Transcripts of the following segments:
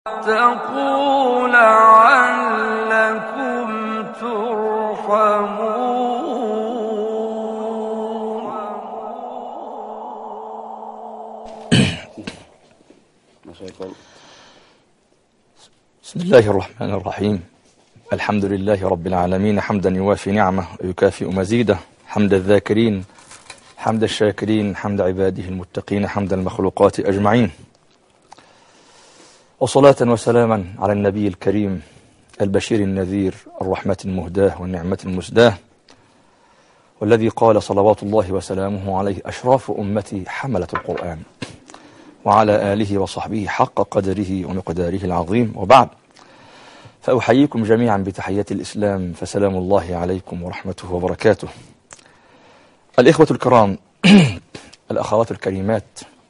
واتقوا لعلكم ترحمون بسم الله الرحمن الرحيم الحمد لله رب العالمين حمدا يوافي نعمه ويكافئ مزيده حمد الذاكرين حمد الشاكرين حمد عباده المتقين حمد المخلوقات أجمعين وصلاة وسلاما على النبي الكريم البشير النذير الرحمة المهداه والنعمة المسداه والذي قال صلوات الله وسلامه عليه أشراف أمتي حملة القرآن وعلى آله وصحبه حق قدره ومقداره العظيم وبعد فأحييكم جميعا بتحية الإسلام فسلام الله عليكم ورحمته وبركاته الإخوة الكرام الأخوات الكريمات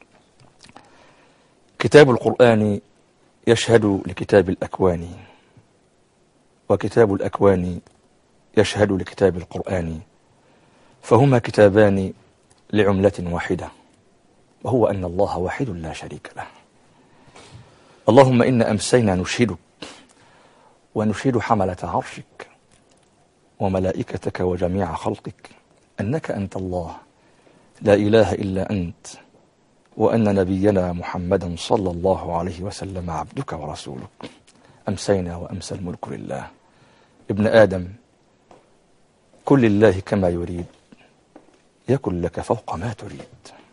كتاب القرآن يشهد لكتاب الأكوان وكتاب الأكوان يشهد لكتاب القرآن فهما كتابان لعملة واحدة وهو أن الله واحد لا شريك له اللهم إن أمسينا نشهدك ونشهد حملة عرشك وملائكتك وجميع خلقك أنك أنت الله لا إله إلا أنت وأن نبينا محمدا صلى الله عليه وسلم عبدك ورسولك أمسينا وأمسى الملك لله ابن آدم كل الله كما يريد يكن لك فوق ما تريد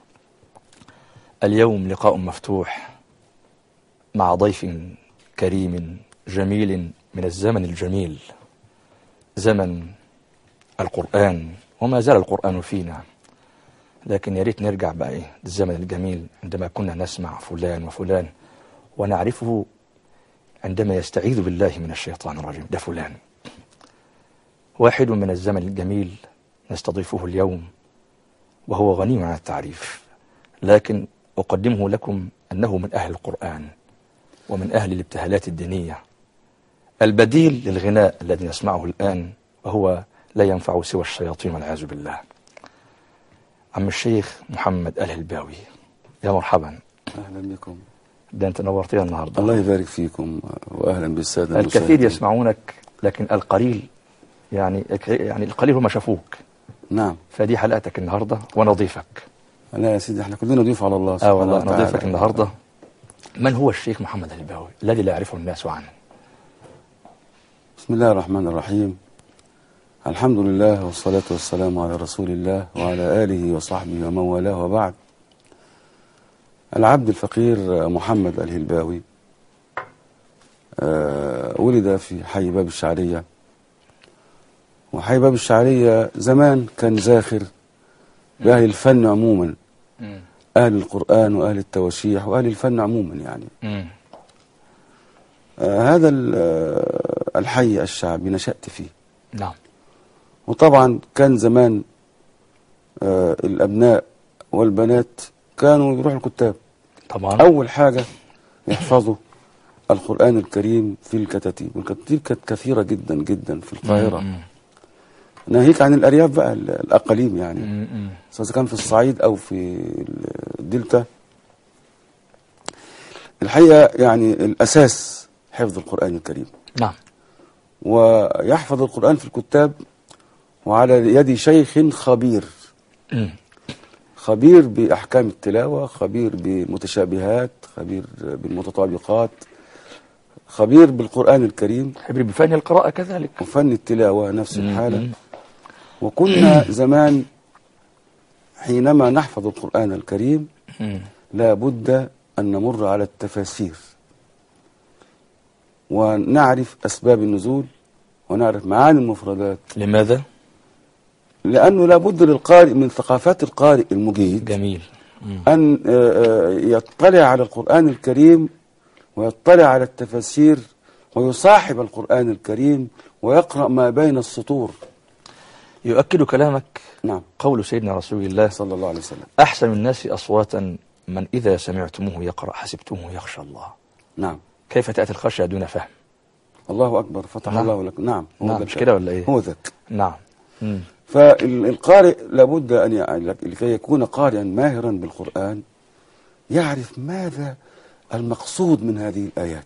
اليوم لقاء مفتوح مع ضيف كريم جميل من الزمن الجميل زمن القرآن وما زال القرآن فينا لكن يا ريت نرجع بقى ايه للزمن الجميل عندما كنا نسمع فلان وفلان ونعرفه عندما يستعيذ بالله من الشيطان الرجيم ده فلان واحد من الزمن الجميل نستضيفه اليوم وهو غني عن التعريف لكن أقدمه لكم أنه من أهل القرآن ومن أهل الابتهالات الدينية البديل للغناء الذي نسمعه الآن وهو لا ينفع سوى الشياطين والعياذ بالله عم الشيخ محمد الهلباوي يا مرحبا أهلا بكم ده أنت نورتنا النهاردة الله يبارك فيكم وأهلا بالسادة الكثير المشاهدين. يسمعونك لكن القليل يعني يعني القليل هم شافوك نعم فدي حلقتك النهاردة ونضيفك لا يا سيدي احنا كلنا ضيوف على الله اه سبحانه والله وتعالى نضيفك النهاردة من هو الشيخ محمد الهلباوي الذي لا يعرفه الناس عنه بسم الله الرحمن الرحيم الحمد لله والصلاة والسلام على رسول الله وعلى آله وصحبه ومن والاه وبعد العبد الفقير محمد الهلباوي آه، ولد في حي باب الشعرية وحي باب الشعرية زمان كان زاخر بأهل الفن عموما أهل القرآن وأهل التواشيح وأهل الفن عموما يعني مم. آه، هذا ال- آه، الحي الشعبي نشأت فيه نعم وطبعا كان زمان آه، الأبناء والبنات كانوا يروحوا الكتاب طبعا أول حاجة يحفظوا القرآن الكريم في الكتاتيب والكتاتيب كانت كثيرة جدا جدا في القاهرة مم. ناهيك عن الأرياف بقى ال- الأقاليم يعني مم. مم. سواء كان في الصعيد أو في الدلتا الحقيقة يعني الأساس حفظ القرآن الكريم نعم ويحفظ القرآن في الكتاب وعلى يد شيخ خبير مم. خبير بأحكام التلاوة خبير بالمتشابهات خبير بالمتطابقات خبير بالقرآن الكريم حبري بفن القراءة كذلك وفن التلاوة نفس الحالة مم. وكنا زمان حينما نحفظ القرآن الكريم مم. لا بد أن نمر على التفاسير ونعرف أسباب النزول ونعرف معاني المفردات لماذا؟ لأنه لا بد للقارئ من ثقافات القارئ المجيد جميل مم. أن آه، آه، يطلع على القرآن الكريم ويطلع على التفاسير ويصاحب القرآن الكريم ويقرأ ما بين السطور يؤكد كلامك نعم قول سيدنا رسول الله صلى الله عليه وسلم أحسن الناس أصواتا من إذا سمعتموه يقرأ حسبتموه يخشى الله نعم كيف تأتي الخشية دون فهم الله أكبر فتح نعم. الله لك نعم هو نعم ذاك. مش كده ولا إيه هو ذاك نعم مم. فالقارئ لابد أن ي- لكي يكون قارئا ماهرا بالقرآن يعرف ماذا المقصود من هذه الآيات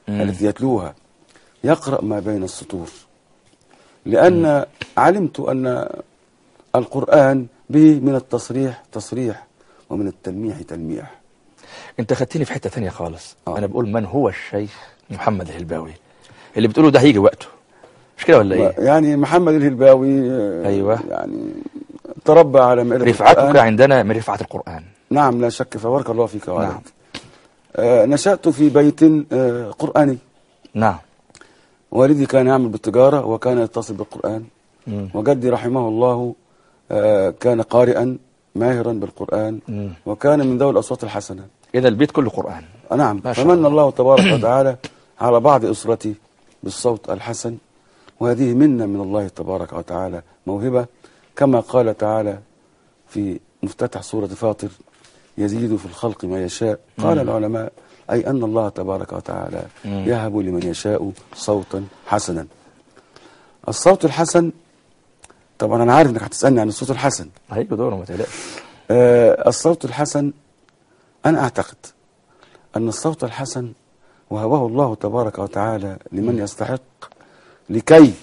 مم. التي يتلوها يقرأ ما بين السطور لأن علمت أن القرآن به من التصريح تصريح ومن التلميح تلميح انت خدتني في حته ثانيه خالص آه. انا بقول من هو الشيخ محمد الهلباوي اللي بتقوله ده هيجي وقته مش كده ولا ايه يعني محمد الهلباوي آه، أيوة. يعني تربى على مائدة رفعتك القرآن. عندنا من رفعه القران نعم لا شك فبارك الله فيك وعليك نعم. آه نشأت في بيت آه قرآني نعم والدي كان يعمل بالتجارة وكان يتصل بالقرآن مم. وجدي رحمه الله آه كان قارئا ماهرا بالقرآن مم. وكان من ذوي الأصوات الحسنة اذا البيت كله قران آه، نعم ما شاء فمن الله. الله تبارك وتعالى على بعض أسرتي بالصوت الحسن وهذه منة من الله تبارك وتعالى موهبة كما قال تعالى في مفتتح سورة فاطر يزيد في الخلق ما يشاء قال العلماء أي أن الله تبارك وتعالى مم. يهب لمن يشاء صوتا حسنا الصوت الحسن طبعا أنا عارف أنك هتسألني عن الصوت الحسن هيجي دوره ما تقلقش آه، الصوت الحسن أنا أعتقد أن الصوت الحسن وهبه الله تبارك وتعالى لمن يستحق لكي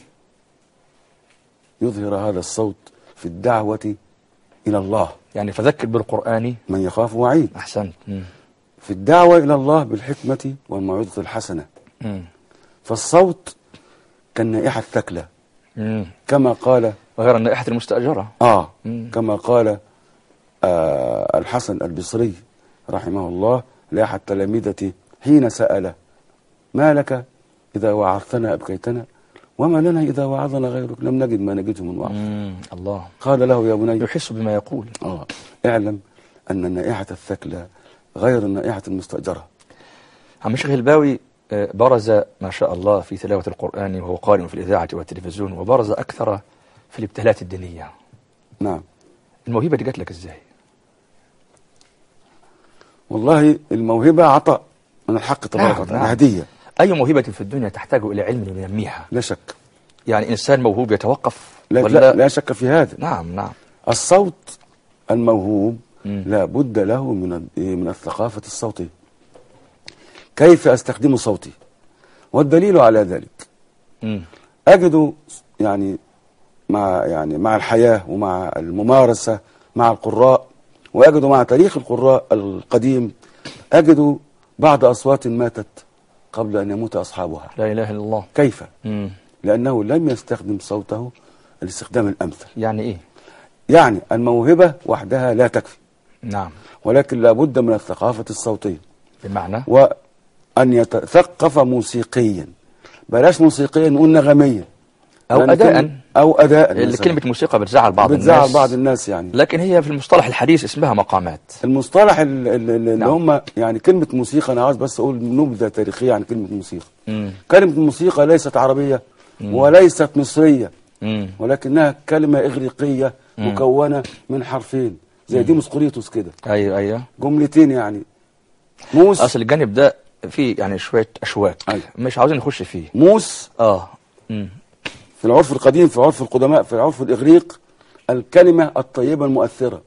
يظهر هذا الصوت في الدعوة إلى الله يعني فذكر بالقران من يخاف وعيد احسنت مم. في الدعوة إلى الله بالحكمة والموعظة الحسنة مم. فالصوت كالنائحة الثكلى مم. كما قال وغير النائحه المستاجره آه مم. كما قال آه الحسن البصري رحمه الله لأحد تلامذته حين سأل ما لك إذا وعظتنا أبكيتنا وما لنا إذا وعظنا غيرك لم نجد ما نجده من وعظ مم. الله قال له يا بني يحس بما يقول آه اعلم أن النائحة الثكلى غير النائحة المستأجرة عم الشيخ الباوي آه، برز ما شاء الله في تلاوة القرآن وهو قارئ في الإذاعة والتلفزيون وبرز أكثر في الابتلاءات الدينية نعم الموهبة دي جات لك إزاي؟ والله الموهبة عطاء من الحق تبارك نعم، وتعالى نعم. هدية أي موهبة في الدنيا تحتاج إلى علم لينميها لا شك يعني إنسان موهوب يتوقف لا, ولا لا, لا شك في هذا نعم نعم الصوت الموهوب مم. لا بد له من ال- من الثقافة الصوتية كيف أستخدم صوتي والدليل على ذلك مم. أجد يعني مع يعني مع الحياة ومع الممارسة مع القراء وأجد مع تاريخ القراء القديم أجد بعض أصوات ماتت قبل أن يموت أصحابها لا إله إلا الله كيف؟ مم. لأنه لم يستخدم صوته الاستخدام الأمثل يعني إيه؟ يعني الموهبة وحدها لا تكفي نعم ولكن لابد من الثقافة الصوتية بمعنى وأن يتثقف موسيقيا بلاش موسيقيا نقول نغميا أو لأن أداء كلمة- أو أداء اللي مثلاً. كلمة موسيقى بتزعل بعض بتزعل الناس بعض الناس يعني لكن هي في المصطلح الحديث اسمها مقامات المصطلح ال- ال- ال- اللي نعم. هم يعني كلمة موسيقى أنا عاوز بس أقول نبذة تاريخية عن كلمة موسيقى مم. كلمة موسيقى ليست عربية وليست مصرية مم. ولكنها كلمة إغريقية مكونة من حرفين زي ديموس قريتوس كده أيوه أيوه جملتين يعني موس أصل الجانب ده فيه يعني شوية أشواك أيوة. مش عاوزين نخش فيه موس آه مم. في العرف القديم في عرف القدماء في عرف الإغريق الكلمة الطيبة المؤثرة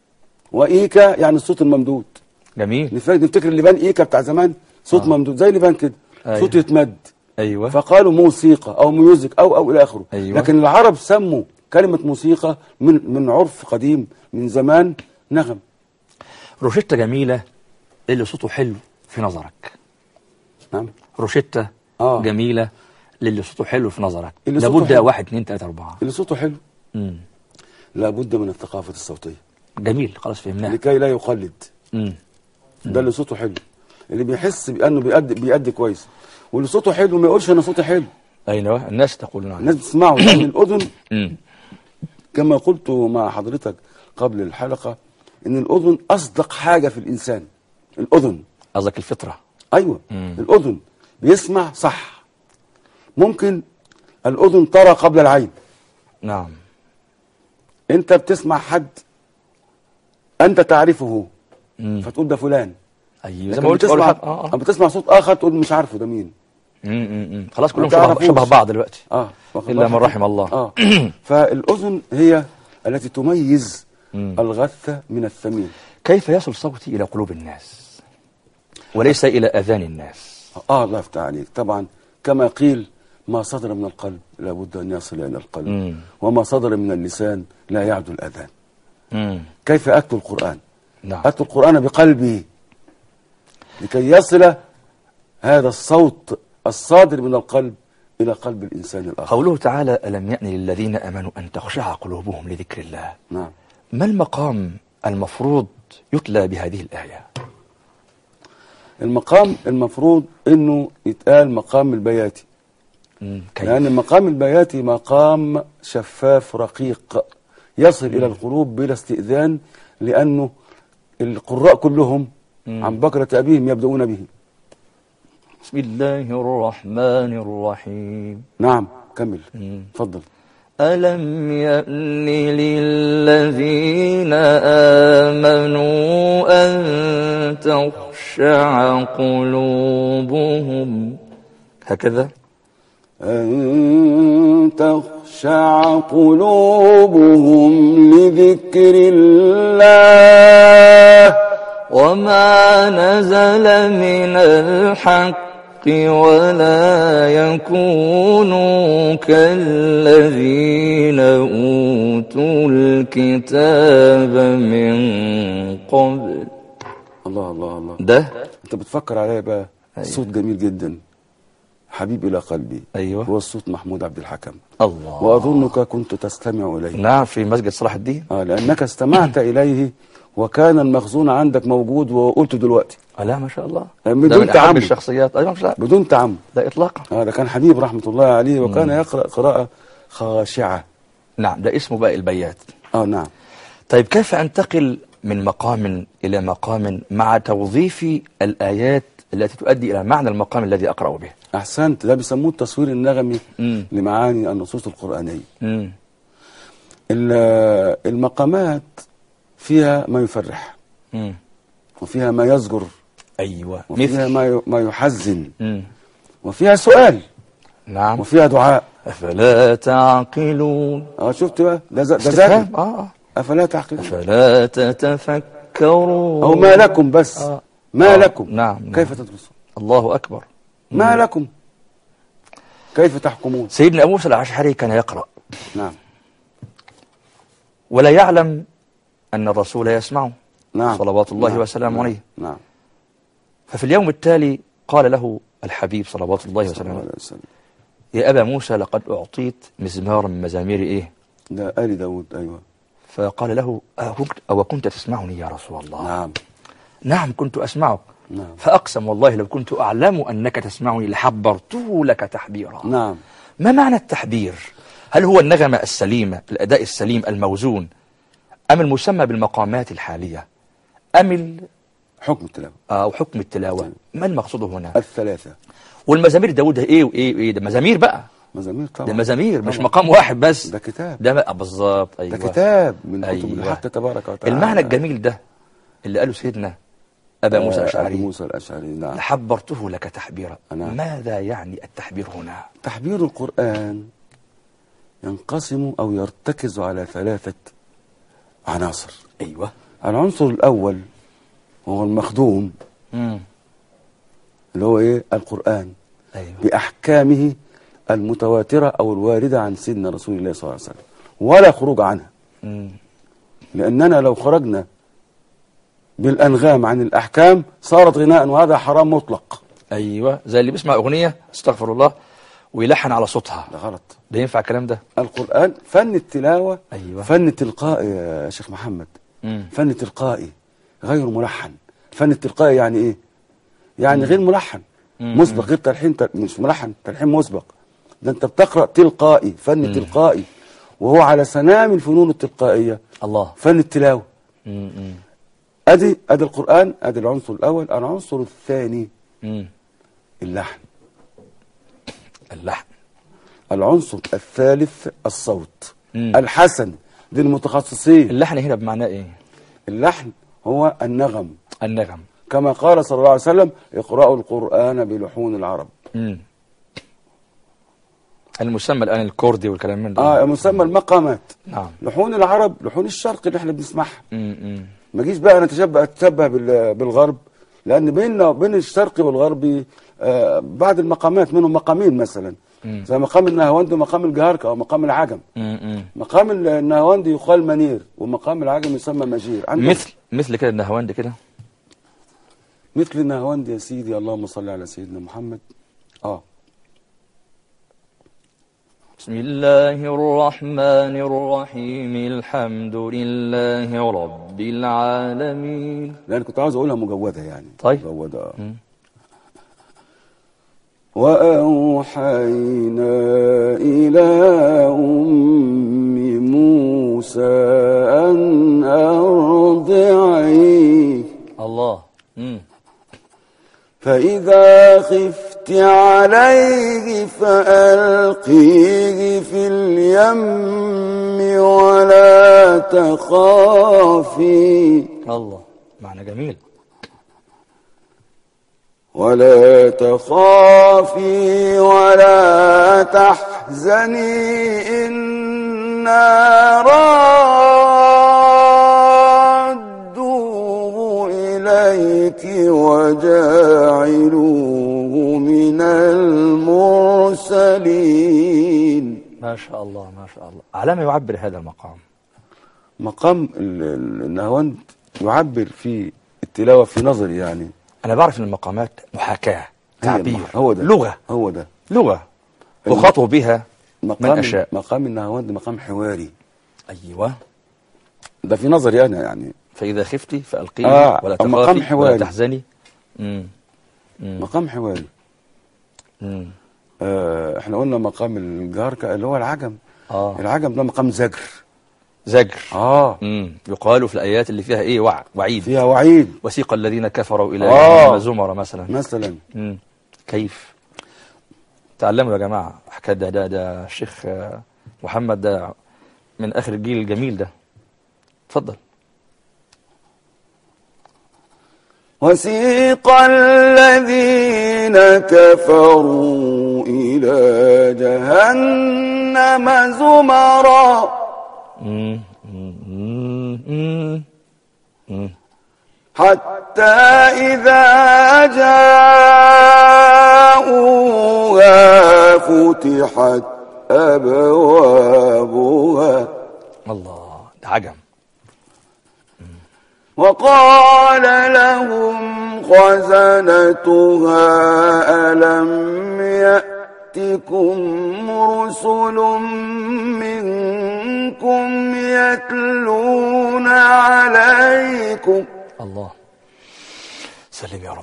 وإيكا يعني الصوت الممدود جميل نف- نفتكر اللبان إيكا بتاع زمان صوت آه. ممدود زي اللبان كده أيوة. صوت يتمد أيوه فقالوا موسيقى أو ميوزك أو أو إلى آخره أيوة. لكن العرب سموا كلمة موسيقى من من عرف قديم من زمان نغم روشتة جميلة اللي صوته حلو في نظرك نعم روشتة آه. جميلة للي صوته حلو في نظرك اللي صوته لابد حلو. واحد اتنين تلاتة أربعة اللي صوته حلو مم. لابد من الثقافة الصوتية جميل خلاص فهمناها لكي لا يقلد مم. ده اللي صوته حلو اللي بيحس بأنه بيأدي بيأدي كويس واللي صوته حلو ما يقولش أنا صوتي حلو أيوه الناس تقول نعم الناس بتسمعه لأن الأذن مم. كما قلت مع حضرتك قبل الحلقة إن الأذن أصدق حاجة في الإنسان الأذن قصدك الفطرة أيوة مم. الأذن بيسمع صح ممكن الأذن ترى قبل العين نعم أنت بتسمع حد أنت تعرفه مم. فتقول ده فلان أيوه زي لكن ما قلت بتسمع أول حاجة. آه. أما بتسمع صوت آخر تقول مش عارفه ده مين مم. مم. مم. خلاص كلهم ما شبه, تعرفوش. شبه بعض دلوقتي اه واخد إلا بالك؟ من رحم الله. اه فالأذن هي التي تميز مم. الغث من الثمين كيف يصل صوتي إلى قلوب الناس وليس إلى أذان الناس اه الله يفتح عليك طبعا كما قيل ما صدر من القلب لابد ان يصل الى القلب مم. وما صدر من اللسان لا يعدو الاذان مم. كيف اتلو القران نعم اتلو القران بقلبي لكي يصل هذا الصوت الصادر من القلب الى قلب الانسان الاخر قوله تعالى ألم يأن للذين أمنوا أن تخشع قلوبهم لذكر الله نعم ما المقام المفروض يتلى بهذه الآية المقام المفروض انه يتقال مقام البياتي مم. كيف لأن المقام البياتي مقام شفاف رقيق يصل إلى القلوب بلا استئذان لأنه القراء كلهم عن بكرة أبيهم يبدأون به بسم الله الرحمن الرحيم نعم كمل مم. تفضل ألم يأن للذين آمنوا أن تخشع قلوبهم هكذا أن تخشع قلوبهم لذكر الله وما نزل من الحق ولا يكونوا كالذين أوتوا الكتاب من قبل الله الله الله ده أنت بتفكر عليا بقى أيوة. صوت جميل جدا حبيب إلى قلبي أيوة. هو الصوت محمود عبد الحكم الله وأظنك كنت تستمع إليه نعم في مسجد صلاح الدين آه لأنك استمعت إليه وكان المخزون عندك موجود وقلته دلوقتي آه لا ما شاء الله بدون ده من أحب تعمد. الشخصيات أيوة مش لا, بدون تعمد لا إطلاقا آه ده كان حبيب رحمة الله عليه وكان يقرأ قراءة خاشعة نعم ده اسمه بقى البيات آه نعم طيب كيف أنتقل من مقام إلى مقام مع توظيف الآيات التي تؤدي إلى معنى المقام الذي أقرأ به أحسنت ده بيسموه التصوير النغمي مم. لمعاني النصوص القرآنية مم. ال- المقامات فيها ما يفرح مم. وفيها ما يزجر أيوة وفيها مثل ما ي- ما يحزن مم. وفيها سؤال نعم وفيها دعاء أفلا تعقلون اه شفت بقى ده ز- ده استفهام ذاتي آه آه. افلا تعقلون أفلا تتفكرون او ما لكم بس آه. ما آه. لكم نعم، نعم. كيف تدرسون الله أكبر ما لكم كيف تحكمون سيدنا أبو موسى الأشعري كان يقرأ نعم ولا يعلم أن الرسول يسمعه نعم صلوات الله نعم. وسلامه نعم. عليه نعم ففي اليوم التالي قال له الحبيب صلوات الله صلى الله وسلامه عليه عليه وسلم يا أبا موسى لقد أعطيت مزمارا من مزامير إيه ده آل داود أيوة فقال له أكنت أو كنت تسمعني يا رسول الله نعم نعم كنت أسمعك نعم. فأقسم والله لو كنت أعلم أنك تسمعني لحبرته لك تحبيرا نعم ما معنى التحبير هل هو النغمة السليمة الأداء السليم الموزون أم المسمى بالمقامات الحالية أم ال- حكم التلاوة أو حكم التلاوة ما المقصود هنا الثلاثة والمزامير داود ده إيه وإيه وإيه ده مزامير بقى مزامير طبعا ده مزامير مش طبعا. مقام واحد بس ده كتاب ده بقى بالظبط أيوة ده كتاب من كتب أيوة. الحق تبارك وتعالى المعنى الجميل ده اللي قاله سيدنا أبا موسى آه، أبي الأشعري موسى الأشعري نعم لحبرته لك تحبيرا نعم. ماذا يعني التحبير هنا تحبير القرآن ينقسم أو يرتكز على ثلاثة عناصر أيوة العنصر الأول هو المخدوم مم. اللي هو إيه القرآن أيوة بأحكامه المتواترة أو الواردة عن سيدنا رسول الله صلى الله عليه وسلم ولا خروج عنها مم. لأننا لو خرجنا بالأنغام عن الأحكام صارت غناء وهذا حرام مطلق أيوة زي اللي بيسمع أغنية استغفر الله ويلحن على صوتها ده غلط ده ينفع الكلام ده القرآن فن التلاوة أيوة. فن تلقائي يا شيخ محمد مم. فن تلقائي غير ملحن فن التلقائي يعني ايه يعني غير ملحن مم. مسبق غير تلحين تل... مش ملحن تلحين مسبق ده انت بتقرأ تلقائي فن تلقائي وهو على سنام الفنون التلقائية الله فن التلاوة مم. مم. ادي ادي القرآن ادي العنصر الاول العنصر الثاني مم. اللحن اللحن العنصر الثالث الصوت مم. الحسن للمتخصصين اللحن هنا بمعنى إيه اللحن هو النغم النغم كما قال صلى الله عليه وسلم اقرأوا القرآن بلحون العرب مم. المسمى الآن الكردي والكلام من ده اه مسمى المقامات نعم لحون العرب لحون الشرق اللي احنا بنسمعها مم. مم. ما جيش بقى نتشبه اتشبه بال- بالغرب لان بيننا وبين الشرق والغرب آه بعض المقامات منهم مقامين مثلا زي مقام النهاوند ومقام الجهاركة أو مقام العجم مم. مم. مقام ال- النهاوند يقال منير ومقام العجم يسمى مجير عندهم مثل مثل كده النهواند كده مثل النهاوند يا سيدي اللهم صل على سيدنا محمد اه بسم الله الرحمن الرحيم الحمد لله رب العالمين لأن كنت عاوز أقولها مجودة يعني طيب. مجودة آه. مم. وأوحينا إلى أم موسى أن أرضعيه الله مم. فإذا خفت عليه فألقيه في اليم ولا تخافي الله معنى جميل ولا تخافي ولا تحزني إنا رادوه إليك وجاعلوه من المرسلين ما شاء الله ما شاء الله على ما يعبر هذا المقام مقام ال- ال- النهاوند يعبر في التلاوة في نظري يعني أنا بعرف إن المقامات محاكاة هي تعبير المح- هو ده لغة هو ده لغة الم- أخاطب بها من مقام أشاء مقام النهاوند مقام حواري أيوة ده في نظري أنا يعني فإذا خفتي فألقيه آه، ولا مقام تخافي ولا حواري. تحزني مم. مم. مقام حواري مم. آه احنا قلنا مقام الجاركة اللي هو العجم آه العجم ده مقام زجر زجر اه مم. يقال في الآيات اللي فيها إيه وع وعيد فيها وعيد وسيق الذين كفروا إلى آه. جهنم زمر مثلا مثلا مم. كيف تعلموا يا جماعة حكاية ده ده, ده الشيخ آه، محمد ده من آخر الجيل الجميل ده اتفضل وسيق الذين كفروا إلى جهنم زمرا مم. مم. مم. مم. حتى إذا جاءوها فتحت أبوابها الله ده عجم وقال لهم خزنتها ألم يأتكم رسل منكم يتلون عليكم الله سلم يا رب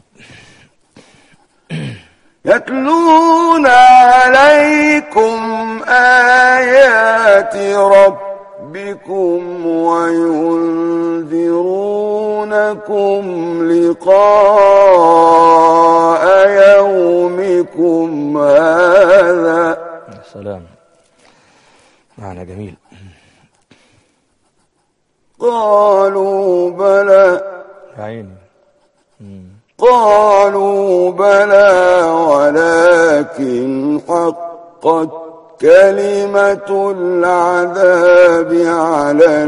يتلون عليكم آيات ربكم وينذرونكم لقاء يومكم هذا يا سلام معنى جميل قالوا بلى يا عيني مم. قالوا بلى ولكن حقت كلمة العذاب على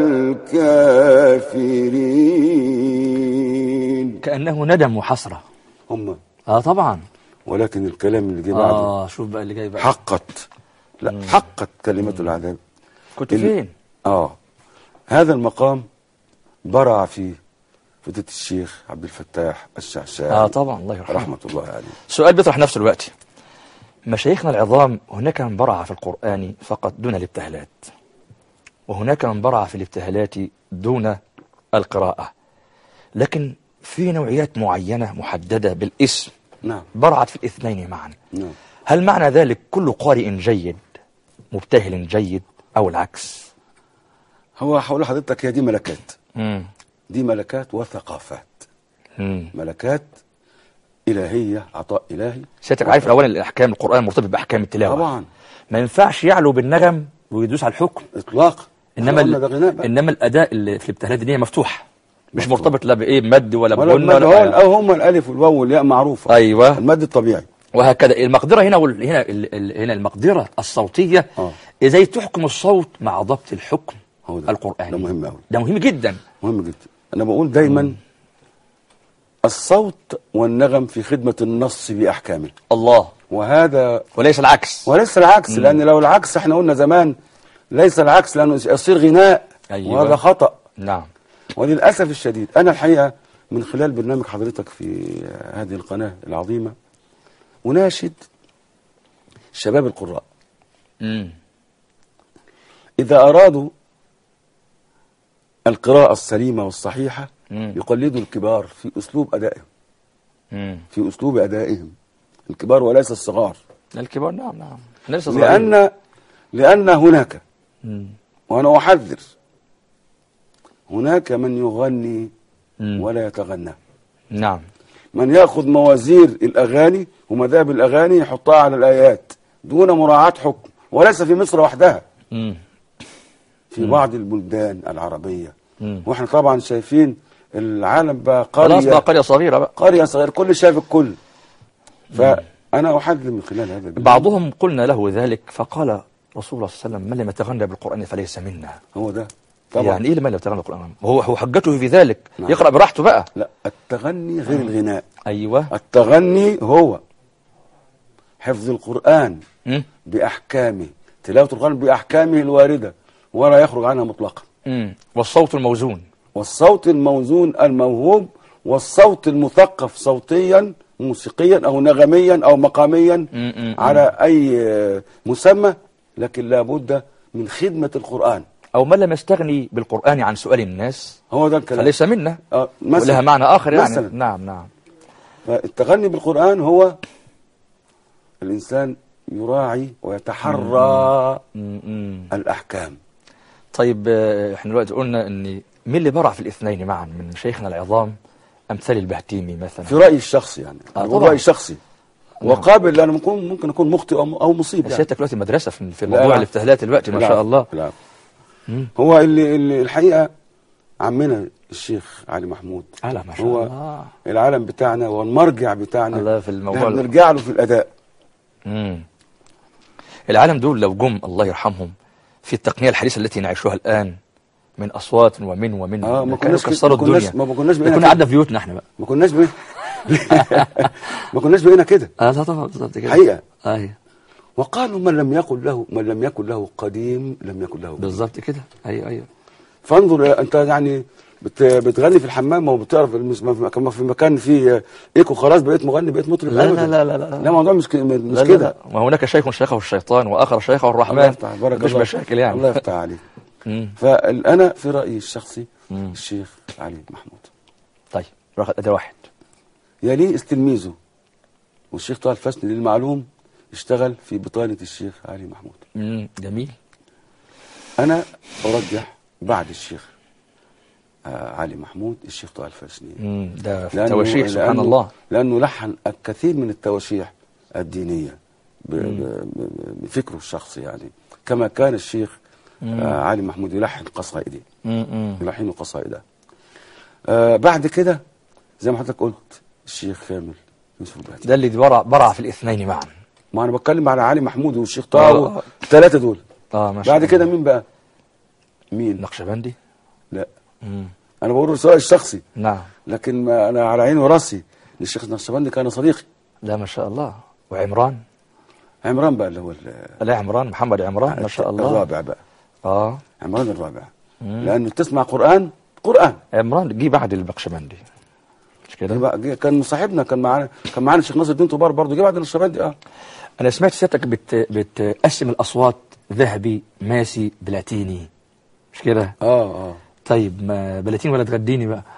الكافرين كأنه ندم وحسرة هم اه طبعا ولكن الكلام اللي جه بعده اه شوف بقى اللي جاي بقى حقت لا حقت كلمة العذاب كنت ال- فين اه هذا المقام برع فيه فضيلة الشيخ عبد الفتاح الشعشاعي اه طبعا الله يرحمه رحمة الله عليه سؤال بيطرح نفسه دلوقتي مشايخنا العظام هناك من برع في القرآن فقط دون الابتهالات وهناك من برع في الابتهالات دون القراءة لكن في نوعيات معينة محددة بالاسم نعم برعت في الاثنين معا نعم هل معنى ذلك كل قارئ جيد مبتهل جيد أو العكس هو هقول لحضرتك هي دي ملكات مم. دي ملكات وثقافات مم. ملكات إلهية عطاء إلهي سيادتك عارف أولا الأحكام القرآن مرتبط بأحكام التلاوة طبعا ما ينفعش يعلو بالنغم ويدوس على الحكم إطلاق انما إحنا قلنا ده غناء ال... بقى. انما الاداء اللي في الابتهالات دي مفتوح مش مفتوح. مرتبط لا بايه مد ولا ولا بغنى المد هو ولا أو هم الألف والواو والياء معروفة ايوه المد الطبيعي وهكذا المقدره هنا وال... هنا ال... ال... هنا المقدره الصوتيه آه. ازاي تحكم الصوت مع ضبط الحكم هو ده القراني ده مهم أوي ده مهم جدا مهم جدا أنا بقول دايما الصوت والنغم في خدمة النص بأحكامه الله وهذا وليس العكس وليس العكس لأن لو العكس احنا قلنا زمان ليس العكس لأنه يصير غناء أيوة. وهذا خطأ نعم وللأسف الشديد أنا الحقيقة من خلال برنامج حضرتك في هذه القناة العظيمة أناشد شباب القراء مم. إذا أرادوا القراءة السليمة والصحيحة مم. يقلدوا الكبار في أسلوب أدائهم مم. في أسلوب أدائهم الكبار وليس الصغار الكبار نعم نعم ليس صغيرين. لأن لأن هناك مم. وأنا أحذر هناك من يغني مم. ولا يتغنى نعم من يأخذ موازير الأغاني ومذاهب الأغاني يحطها على الآيات دون مراعاة حكم وليس في مصر وحدها مم. في بعض البلدان العربية مم. واحنا طبعا شايفين العالم بقى خلاص بقى قرية قرية صغيرة بقى قرية صغيرة كل شايف الكل فأنا أحذر من خلال هذا البرنامج. بعضهم قلنا له ذلك فقال رسول الله صلى الله عليه وسلم من لم يتغنى بالقرآن فليس منا هو ده طبعا يعني ايه لمن لم يتغنى بالقرآن هو هو حجته في ذلك نعم. يقرأ براحته بقى لا التغني غير الغناء ايوه التغني هو حفظ القرآن مم. بأحكامه تلاوة القرآن بأحكامه الواردة ولا يخرج عنها مطلقا مم. والصوت الموزون والصوت الموزون الموهوب والصوت المثقف صوتيا موسيقيا أو نغميا أو مقاميا مم. مم. على أي آه، مسمى لكن لابد من خدمة القرآن او من لم يستغني بالقرآن عن سؤال الناس هو ده الكلام فليس منا آه، ولها معنى آخر يعني مثلا نعم نعم فالتغني بالقرآن هو الإنسان يراعي ويتحرى مم. مم. الأحكام طيب آه، احنا دلوقتي قلنا ان مين اللي برع في الاثنين معا من شيخنا العظام امثال البهتيمي مثلا في رأيي الشخصي يعني آه، أنا بقول طبعا. رأيي الشخص وقابل لأن ممكن ممكن أكون مخطئ أو أو مصيب يعني سيادتك دلوقتي مدرسة في في لا، موضوع لا. الافتهالات دلوقتي ما شاء بالعكس، الله بالعكس. مم. هو اللي, اللي الحقيقة عمنا الشيخ علي محمود على ما شاء هو الله العالم بتاعنا والمرجع بتاعنا الله في الموضوع احنا ال- بنرجع له في الأداء مم. العالم دول لو جم الله يرحمهم في التقنية الحديثة التي نعيشها الآن من أصوات ومن ومن اه ما كانوا كناش كده- كسروا ما كناش الدنيا ما كناش ده بقينا كنا كده. قعدنا في بيوتنا احنا بقى ما كناش بقينا ما كناش بقينا كده اه لا طبعا بالظبط كده حقيقة ايوه وقالوا من لم يكن له من لم يكن له قديم لم يكن له جديد. بالظبط كده ايوه ايوه فانظر إلى- انت يعني بت بتغني في الحمام او بتعرف المس- ما- كما في مكان فيه ايكو خلاص بقيت مغني بقيت مطرب لا أبداً. لا لا لا لا. لا الموضوع مش ك- مش لا لا كده لا وهناك شيخ شيخه الشيطان واخر شيخه الله الرحمن يفتح بارك مش الله مشاكل يعني الله يفتح عليك مم. فانا في رايي الشخصي مم. الشيخ علي محمود طيب رقم ده واحد يليه تلميذه والشيخ طه الفسني للمعلوم اشتغل في بطانه الشيخ علي محمود مم. جميل انا ارجح بعد الشيخ آه علي محمود الشيخ طه الفسني مم. ده في لأنه- التواشيح سبحان لأنه- الله لأنه لحن الكثير من التواشيح الدينية ب- ب- ب- بفكره الشخصي يعني كما كان الشيخ آه علي محمود يلحن قصائده مم. مم. يلحن قصائده آه بعد كده زي ما حضرتك قلت الشيخ كامل يوسف البهتي ده اللي برع برع في الاثنين معا ما أنا بتكلم على علي محمود والشيخ طه آه. الثلاثة دول اه ما شاء بعد الله. كده مين بقى مين نقشبندي لا مم. أنا بقول رسالة الشخصي نعم لكن ما أنا على عيني وراسي الشيخ نقشبندي كان صديقي لا ما شاء الله وعمران عمران بقى اللي هو ال- لا عمران محمد عمران ما شاء الله الرابع بقى اه عمران الرابع لانه تسمع قران قران عمران جه بعد البقشبندي مش كده يبقى جه- كان صاحبنا كان معانا كان معانا الشيخ ناصر الدين طوبار برضه جه بعد الشباب دي اه انا سمعت سيادتك بت... بتقسم الاصوات ذهبي ماسي بلاتيني مش كده اه اه طيب ما بلاتيني ولا تغديني بقى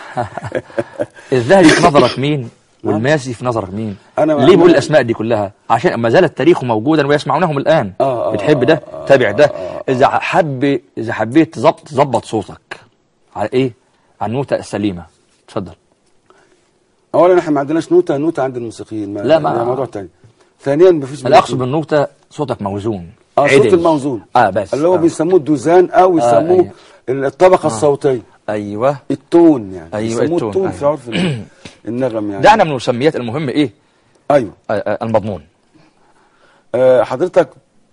الذهبي في نظرك مين والماسي في نظرك مين أنا- ليه أنا- بقول الاسماء دي كلها عشان ما زال التاريخ موجودا ويسمعونهم الان آه، آه، بتحب ده آه، تابع ده اذا حب اذا حبيت تظبط تظبط صوتك على ايه على النوتة السليمة اتفضل اولا احنا ما عندناش نوته نوته عند الموسيقيين ما لا، ما- ده موضوع تاني ثانيا ما فيش انا اقصد بالنوتة صوتك موزون اه صوت عدل. الموزون اه بس اللي هو آه. بيسموه الدوزان او يسموه الطبقه الصوتيه ايوه التون يعني أيوة، يسموه التون، التون أيوة. في عرف ال- النغم يعني دعنا من المسميات المهم ايه ايوه آه، آه، المضمون آه، حضرتك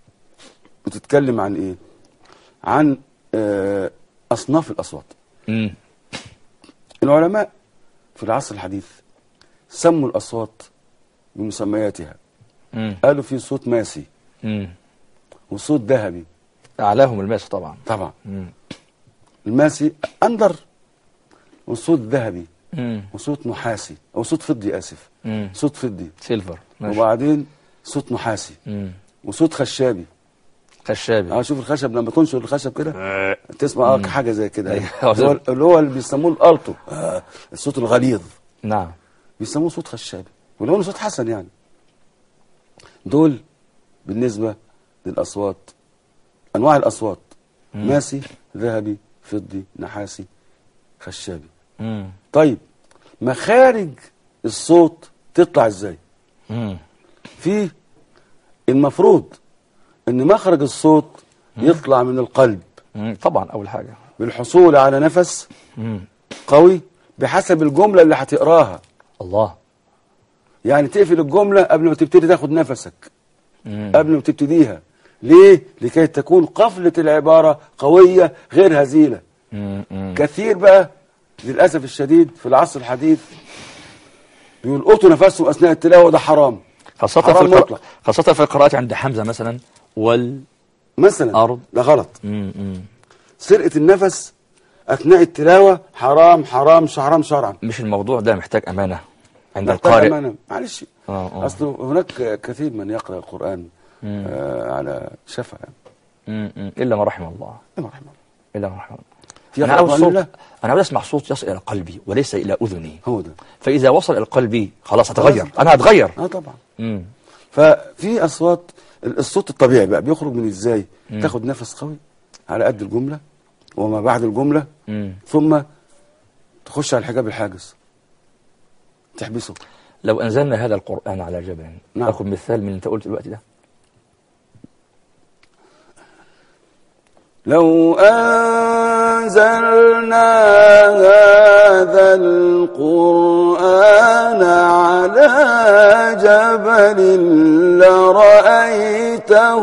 بتتكلم عن ايه عن آه، اصناف الاصوات مم. العلماء في العصر الحديث سموا الأصوات بمسمياتها مم. قالوا في صوت ماسي مم. وصوت ذهبي أعلاهم الماس طبعا طبعا مم. الماسي أندر وصوت ذهبي مم. وصوت نحاسي أو صوت فضي آسف مم. صوت فضي سيلفر ماشي وبعدين صوت نحاسي مم. وصوت خشابي خشابي اه شوف الخشب لما تنشر الخشب كده تسمع اه حاجه زي كده أيوة. اللي هو اللي هو اللي بيسموه الالتو آه الصوت الغليظ نعم بيسموه صوت خشابي ولو انه صوت حسن يعني دول بالنسبه للاصوات انواع الاصوات ماسي ذهبي فضي نحاسي خشابي مم. طيب مخارج الصوت تطلع ازاي مم. في المفروض ان مخرج الصوت يطلع من القلب مم. طبعا أول حاجة بالحصول على نفس مم. قوي بحسب الجملة اللي هتقراها الله يعني تقفل الجملة قبل ما تبتدي تاخد نفسك مم. قبل ما تبتديها ليه؟ لكي تكون قفلة العبارة قوية غير هزيلة مم. مم. كثير بقى للأسف الشديد في العصر الحديث بيلقطوا نفسهم أثناء التلاوة وده حرام خاصة في حرام القراءة مطلق. خاصة في القراءات عند حمزة مثلا وال مثلا أرض. ده غلط مم. مم. سرقة النفس أثناء التلاوة حرام حرام حرام شرعا مش الموضوع ده محتاج أمانة عند محتاج القارئ أمانة. معلش آه، آه. أصله هناك كثير من يقرأ القرآن آه على شفا يعني مم. مم. إلا ما رحم الله الله يرحمه. إلا ما رحم الله في أنا يقرأ عاوز القرآن صوت لله أنا عاوز أسمع صوت يصل إلى قلبي وليس إلى أذني هو ده فإذا وصل إلى قلبي خلاص هتغير خلاص. أنا هتغير اه طبعا مم. ففي اصوات الصوت الطبيعي بقى بيخرج من ازاي تاخد نفس قوي على قد الجمله وما بعد الجمله مم. ثم تخش على الحجاب الحاجز تحبسه لو أنزلنا هذا القرآن على جبل نعم. أخذ مثال من اللي أنت قلت دلوقتي ده لو أنزلنا هذا القرآن على جبل لرأيته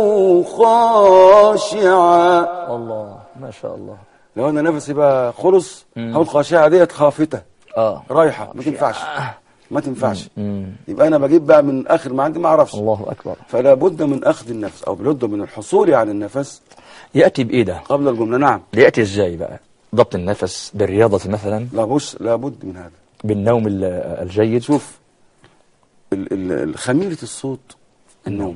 خاشعا الله ما شاء الله لو أنا نفسي بقى خلص مم. هقول خاشعة ديت خافتة آه رايحة ما تنفعش ما تنفعش مم. يبقى أنا بجيب بقى من آخر ما عندي ما أعرفش الله أكبر فلا بد من أخذ النفس أو بد من الحصول على النفس يأتي بإيه ده قبل الجملة نعم يأتي إزاي بقى ضبط النفس بالرياضة مثلا لابد لابد من هذا بالنوم ال- الجيد شوف ال- ال- ال- خميرة الصوت النوم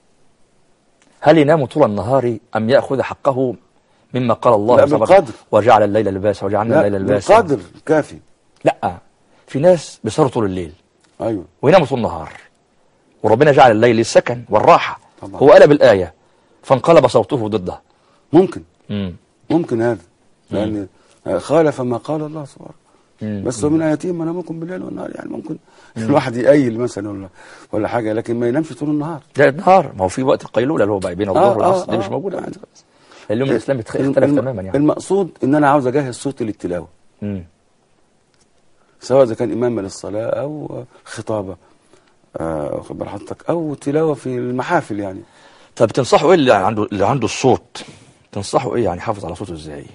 هل ينام طول النهار أم يأخذ حقه مما قال الله لا، تبارك بالقدر. وجعل الليل لباسا وجعلنا لا الليل لباسا بالقدر كافي لا في ناس بيسهروا طول الليل أيوه ويناموا طول النهار وربنا جعل الليل للسكن والراحة طبعا. هو قلب الآية فانقلب صوته ضده ممكن مم. ممكن هذا لأن خالف ما قال الله سبحانه مم. بس ومن آياتهم منامكم بالليل والنهار يعني ممكن الواحد يقيل مثلا ولا ولا حاجة لكن ما ينامش طول النهار ده النهار ما هو في وقت القيلولة اللي هو بقى بين الظهر آه، والعصر آه، دي مش آه. موجودة عندنا. اليوم الإسلامي اختلف الم- تماما يعني المقصود ان انا عاوز اجهز صوتي للتلاوه مم. سواء اذا كان امام للصلاه او خطابه آه، واخد بال حضرتك او تلاوه في المحافل يعني طب تنصحوا ايه اللي عنده اللي عنده الصوت تنصحوا ايه يعني يحافظ على صوته ازاي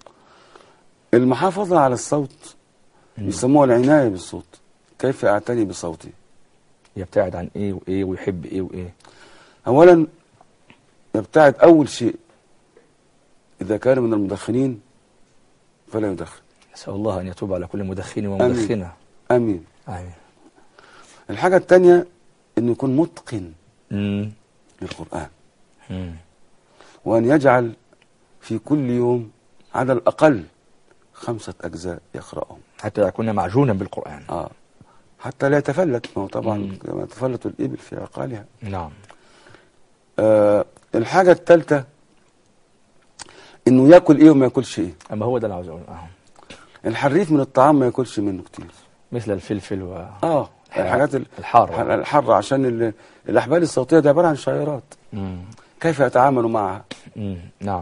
المحافظه على الصوت يسموها العنايه بالصوت كيف اعتني بصوتي يبتعد عن ايه وايه ويحب ايه وايه اولا يبتعد اول شيء اذا كان من المدخنين فلا يدخن نسال الله ان يتوب على كل مدخن ومدخنه امين امين الحاجه الثانيه انه يكون متقن مم. للقران مم. وأن يجعل في كل يوم على الأقل خمسة أجزاء يقرأهم حتى يكون معجونا بالقران آه حتى لا يتفلت ما هو طبعا كما تفلت الإبل في عقالها نعم آه الحاجة الثالثة إنه ياكل إيه وما ياكلش إيه اما هو ده اللي عاوز اقوله آه. الحريف من الطعام ما ياكلش منه كتير مثل الفلفل و آه الحاجات ال- الحارة. الحارة عشان ال- الأحبال الصوتية دي عبارة عن شعيرات مم. كيف يتعاملوا معها مم. نعم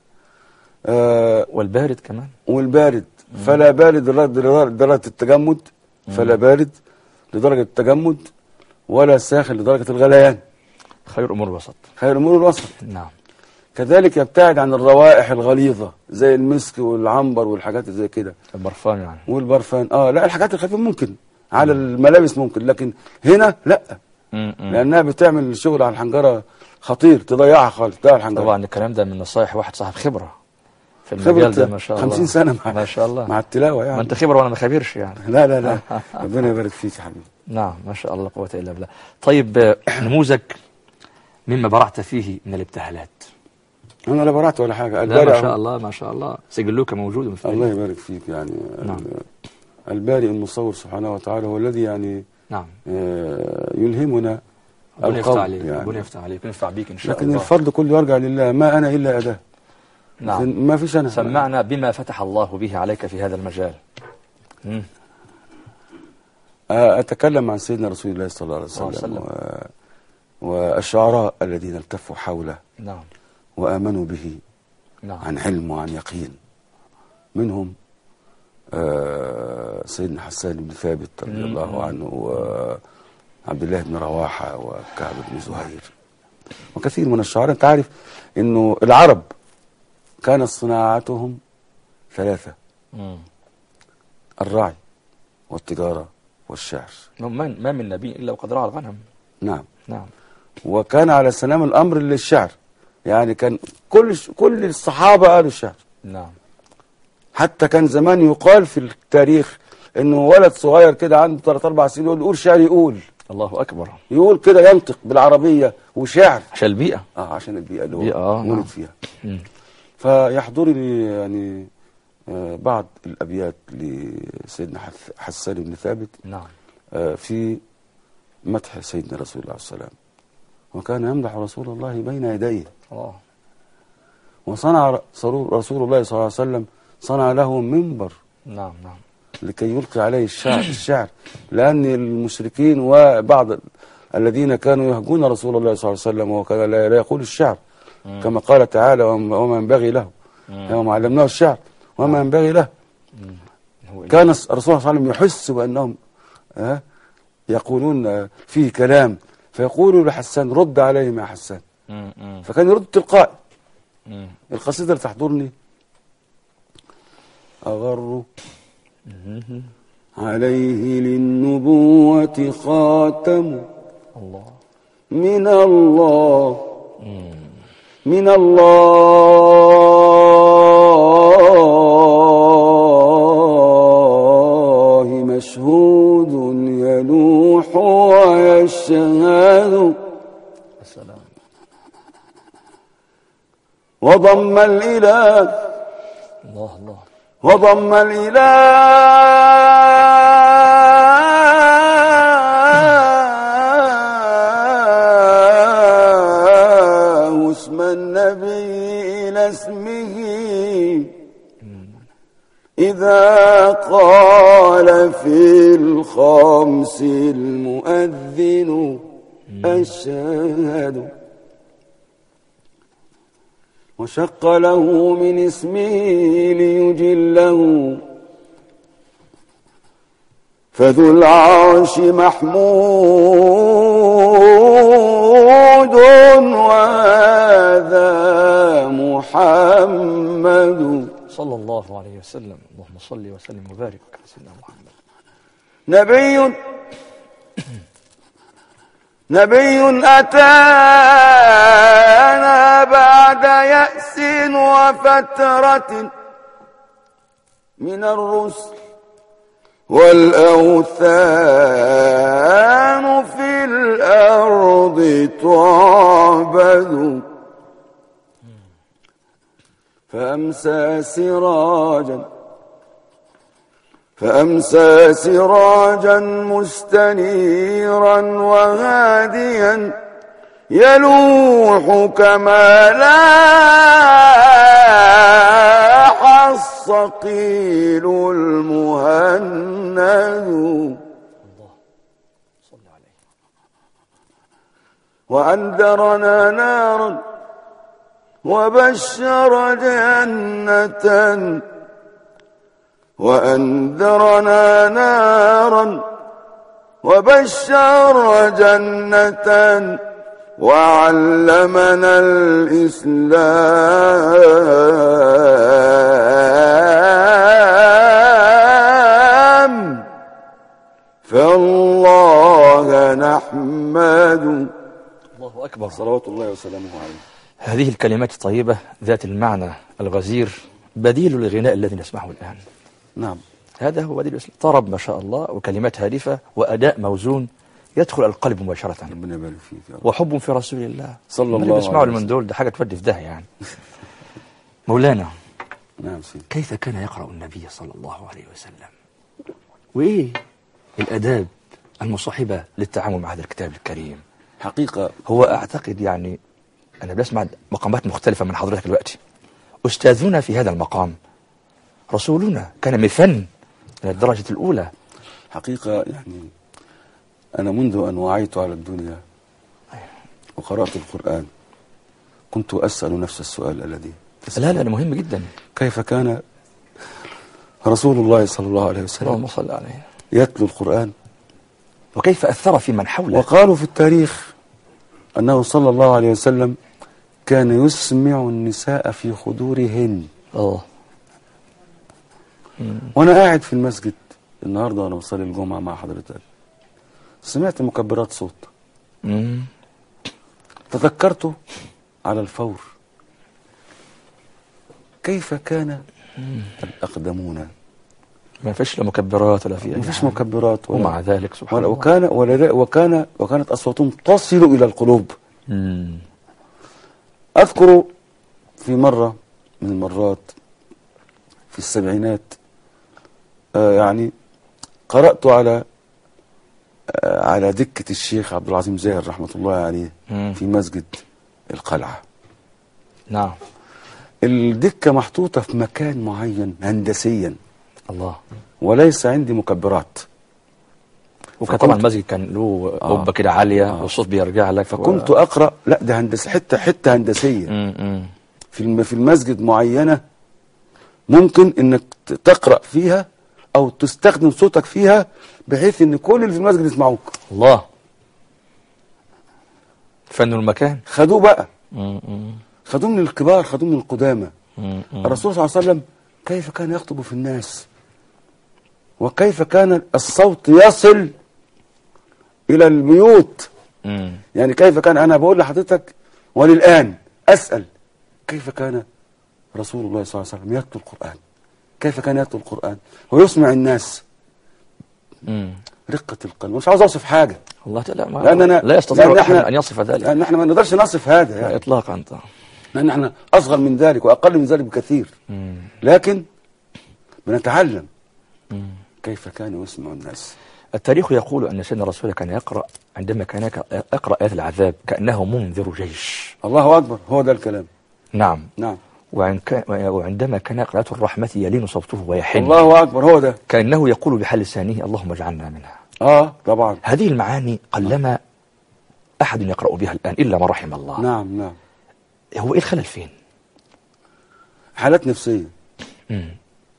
آه والبارد كمان والبارد فلا بارد لدرجة لدرجة التجمد فلا بارد لدرجة التجمد ولا ساخن لدرجة الغليان خير امور الوسط خير الأمور الوسط نعم كذلك يبتعد عن الروائح الغليظة زي المسك والعنبر والحاجات اللي زي كده البرفان يعني والبرفان اه لا الحاجات الخفيفة ممكن على الملابس ممكن لكن هنا لا مم. مم. لأنها بتعمل شغل على الحنجرة خطير تضيعها خالص تضيع الحنجرة طبعا الكلام ده من نصايح واحد صاحب خبرة في المجال ده ما شاء الله 50 سنة مع ما شاء الله مع التلاوة ما يعني انت خبرة وانا ما خبيرش يعني لا لا لا ربنا يبارك فيك يا حبيبي نعم ما شاء الله قوة إلا بالله طيب آه، نموذج مما برعت فيه من الابتهالات أنا لا برعت ولا حاجة لا الباري ما شاء الله ما شاء الله سجلوك موجود في الله يبارك فيك يعني نعم. الباري المصور سبحانه وتعالى هو الذي يعني نعم آه، يلهمنا ربنا يفتح القول عليك يعني. ربنا يفتح عليك وينفع بيك إن شاء لكن الله الفرض كله يرجع لله ما أنا إلا أداة نعم ما فيش أنا سمعنا بما فتح الله به عليك في هذا المجال مم. آه، أتكلم عن سيدنا رسول الله صلى الله عليه صلى الله عليه وسلم و... والشعراء الذين التفوا حوله نعم وآمنوا به نعم عن علم وعن يقين منهم آه، سيدنا حسان بن ثابت رضي الله عنه وعبد الله بن رواحة وكعب بن زهير وكثير من الشعراء انت عارف انه العرب كانت صناعتهم ثلاثة مم. الرعي والتجارة والشعر ما ما من نبي إلا وقد رعى الغنم نعم نعم وكان على سلام الأمر للشعر يعني كان كل كل الصحابة قالوا الشعر نعم حتى كان زمان يقال في التاريخ انه ولد صغير كده عنده 3 4 سنين يقول يقول شعر يقول الله أكبر يقول كده ينطق بالعربية وشعر عشان البيئة اه عشان البيئة اللي بيئة، آه، هو نعم. ولد فيها مم. فيحضرني يعني آه، بعض الأبيات لسيدنا حث- حسان بن ثابت نعم آه، في مدح سيدنا رسول الله صلى الله عليه وسلم وكان يمدح رسول الله بين يديه الله وصنع ر- رسول الله صلى الله عليه وسلم صنع له منبر نعم نعم لكي يلقي عليه الشعر, الشعر لأن المشركين وبعض الذين كانوا يهجون رسول الله صلى الله عليه وسلم وكان لا لا يقول الشعر كما قال تعالى وما وما ينبغي له يوم علمناه الشعر وما ينبغي له هو إيه؟ كان الرسول صلى الله عليه وسلم يحس بأنهم آه، يقولون آه، فيه كلام فيقول لحسان رد عليهم يا حسان مم. مم. فكان يرد تلقائي مم. القصيدة اللي تحضرني أغر عليه للنبوة خاتم الله من الله من الله مشهود يلوح ويشهد السلام وضم الإله الله الله وضم الإله اسم النبي إلى اسمه إذا قال في الخمس المؤذن أشهد وشق له من اسمه ليجله فذو العرش محمود وهذا محمد صلى الله عليه وسلم اللهم صل وسلم وبارك على سيدنا محمد نبي نبي أتانا بعد يأس وفترة من الرسل والأوثان في الأرض تعبد فأمسى سراجا فأمسى سراجا مستنيرا وهاديا يلوح كما لاح الصقيل المهند صل عليه وأنذرنا نارا وبشر جنة وأنذرنا نارا وبشر جنة وعلمنا الإسلام فالله نحمد الله أكبر صلوات الله وسلامه عليه هذه الكلمات الطيبة ذات المعنى الغزير بديل للغناء الذي نسمعه الآن نعم هذا هو بديل الإسلام طرب ما شاء الله وكلمات هادفة وأداء موزون يدخل القلب مباشرة ربنا يبارك فيك يا رب وحب في رسول الله صلى أمال الله اللي بيسمعوا عليه من دول ده حاجة تودي في داهية يعني مولانا نعم سيدي كيف كان يقرأ النبي صلى الله عليه وسلم وإيه الأداب المصاحبة للتعامل مع هذا الكتاب الكريم حقيقة هو أعتقد يعني أنا بسمع مقامات مختلفة من حضرتك دلوقتي أستاذنا في هذا المقام رسولنا كان مفن من الدرجة الأولى حقيقة يعني أنا منذ أن وعيت على الدنيا وقرأت القرآن كنت أسأل نفس السؤال الذي لا لا ده مهم جدا كيف كان رسول الله صلى الله عليه وسلم اللهم صل عليه يتلو القرآن وكيف أثر في من حوله وقالوا في التاريخ أنه صلى الله عليه وسلم كان يسمع النساء في خدورهن اه وأنا قاعد في المسجد النهاردة وأنا بصلي الجمعة مع حضرتك سمعت مكبرات صوت مم. تذكرت على الفور كيف كان الأقدمون ما فيش لا مكبرات ولا في أي ما فيش حاجة. مكبرات ولا ومع ذلك سبحان ولا الله وكان ولا وكان وكانت أصواتهم تصل إلى القلوب مم. أذكر في مرة من المرات في السبعينات آه يعني قرأت على آه على دكة الشيخ عبد العظيم زاهر رحمة الله عليه مم. في مسجد القلعة نعم الدكة محطوطة في مكان معين هندسيا الله وليس عندي مكبرات وكان فكنت- طبعا المسجد كان له آه. قبة كده عالية آه. والصوت بيرجع لك فكنت أقرأ لا ده هندسة حتة حتة هندسية مم. مم. في الم- في المسجد معينة ممكن انك ت- تقرأ فيها او تستخدم صوتك فيها بحيث ان كل اللي في المسجد يسمعوك الله فن المكان خدوه بقى مم. مم. خدوه من الكبار خدوه من القدامى مم. مم. الرسول صلى الله عليه وسلم كيف كان يخطب في الناس وكيف كان الصوت يصل الى البيوت مم. يعني كيف كان انا بقول لحضرتك وللان اسال كيف كان رسول الله صلى الله عليه وسلم يتلو القران كيف كان يتلو القران ويسمع الناس مم. رقه القلب مش عاوز اوصف حاجه الله تعالى ما لان انا لا يستطيع لأن أحد إحنا- أن يصف ذلك لان احنا ما نقدرش نصف هذا لا يعني إطلاقا أنت لان احنا اصغر من ذلك واقل من ذلك بكثير مم. لكن بنتعلم مم. كيف كان يسمع الناس التاريخ يقول أن سيدنا الرسول كان يقرأ عندما كان يك- يقرأ آيات العذاب كأنه منذر جيش الله اكبر هو ده الكلام نعم نعم وعن كان وعندما كان يقرأ آيات الرحمة يلين صوته ويحن الله اكبر هو ده كأنه يقول بحال لسانه اللهم اجعلنا منها اه طبعا هذه المعاني قلما أحد يقرأ بها الآن إلا ما رحم الله نعم نعم هو إيه الخلل فين حالات نفسيه مم.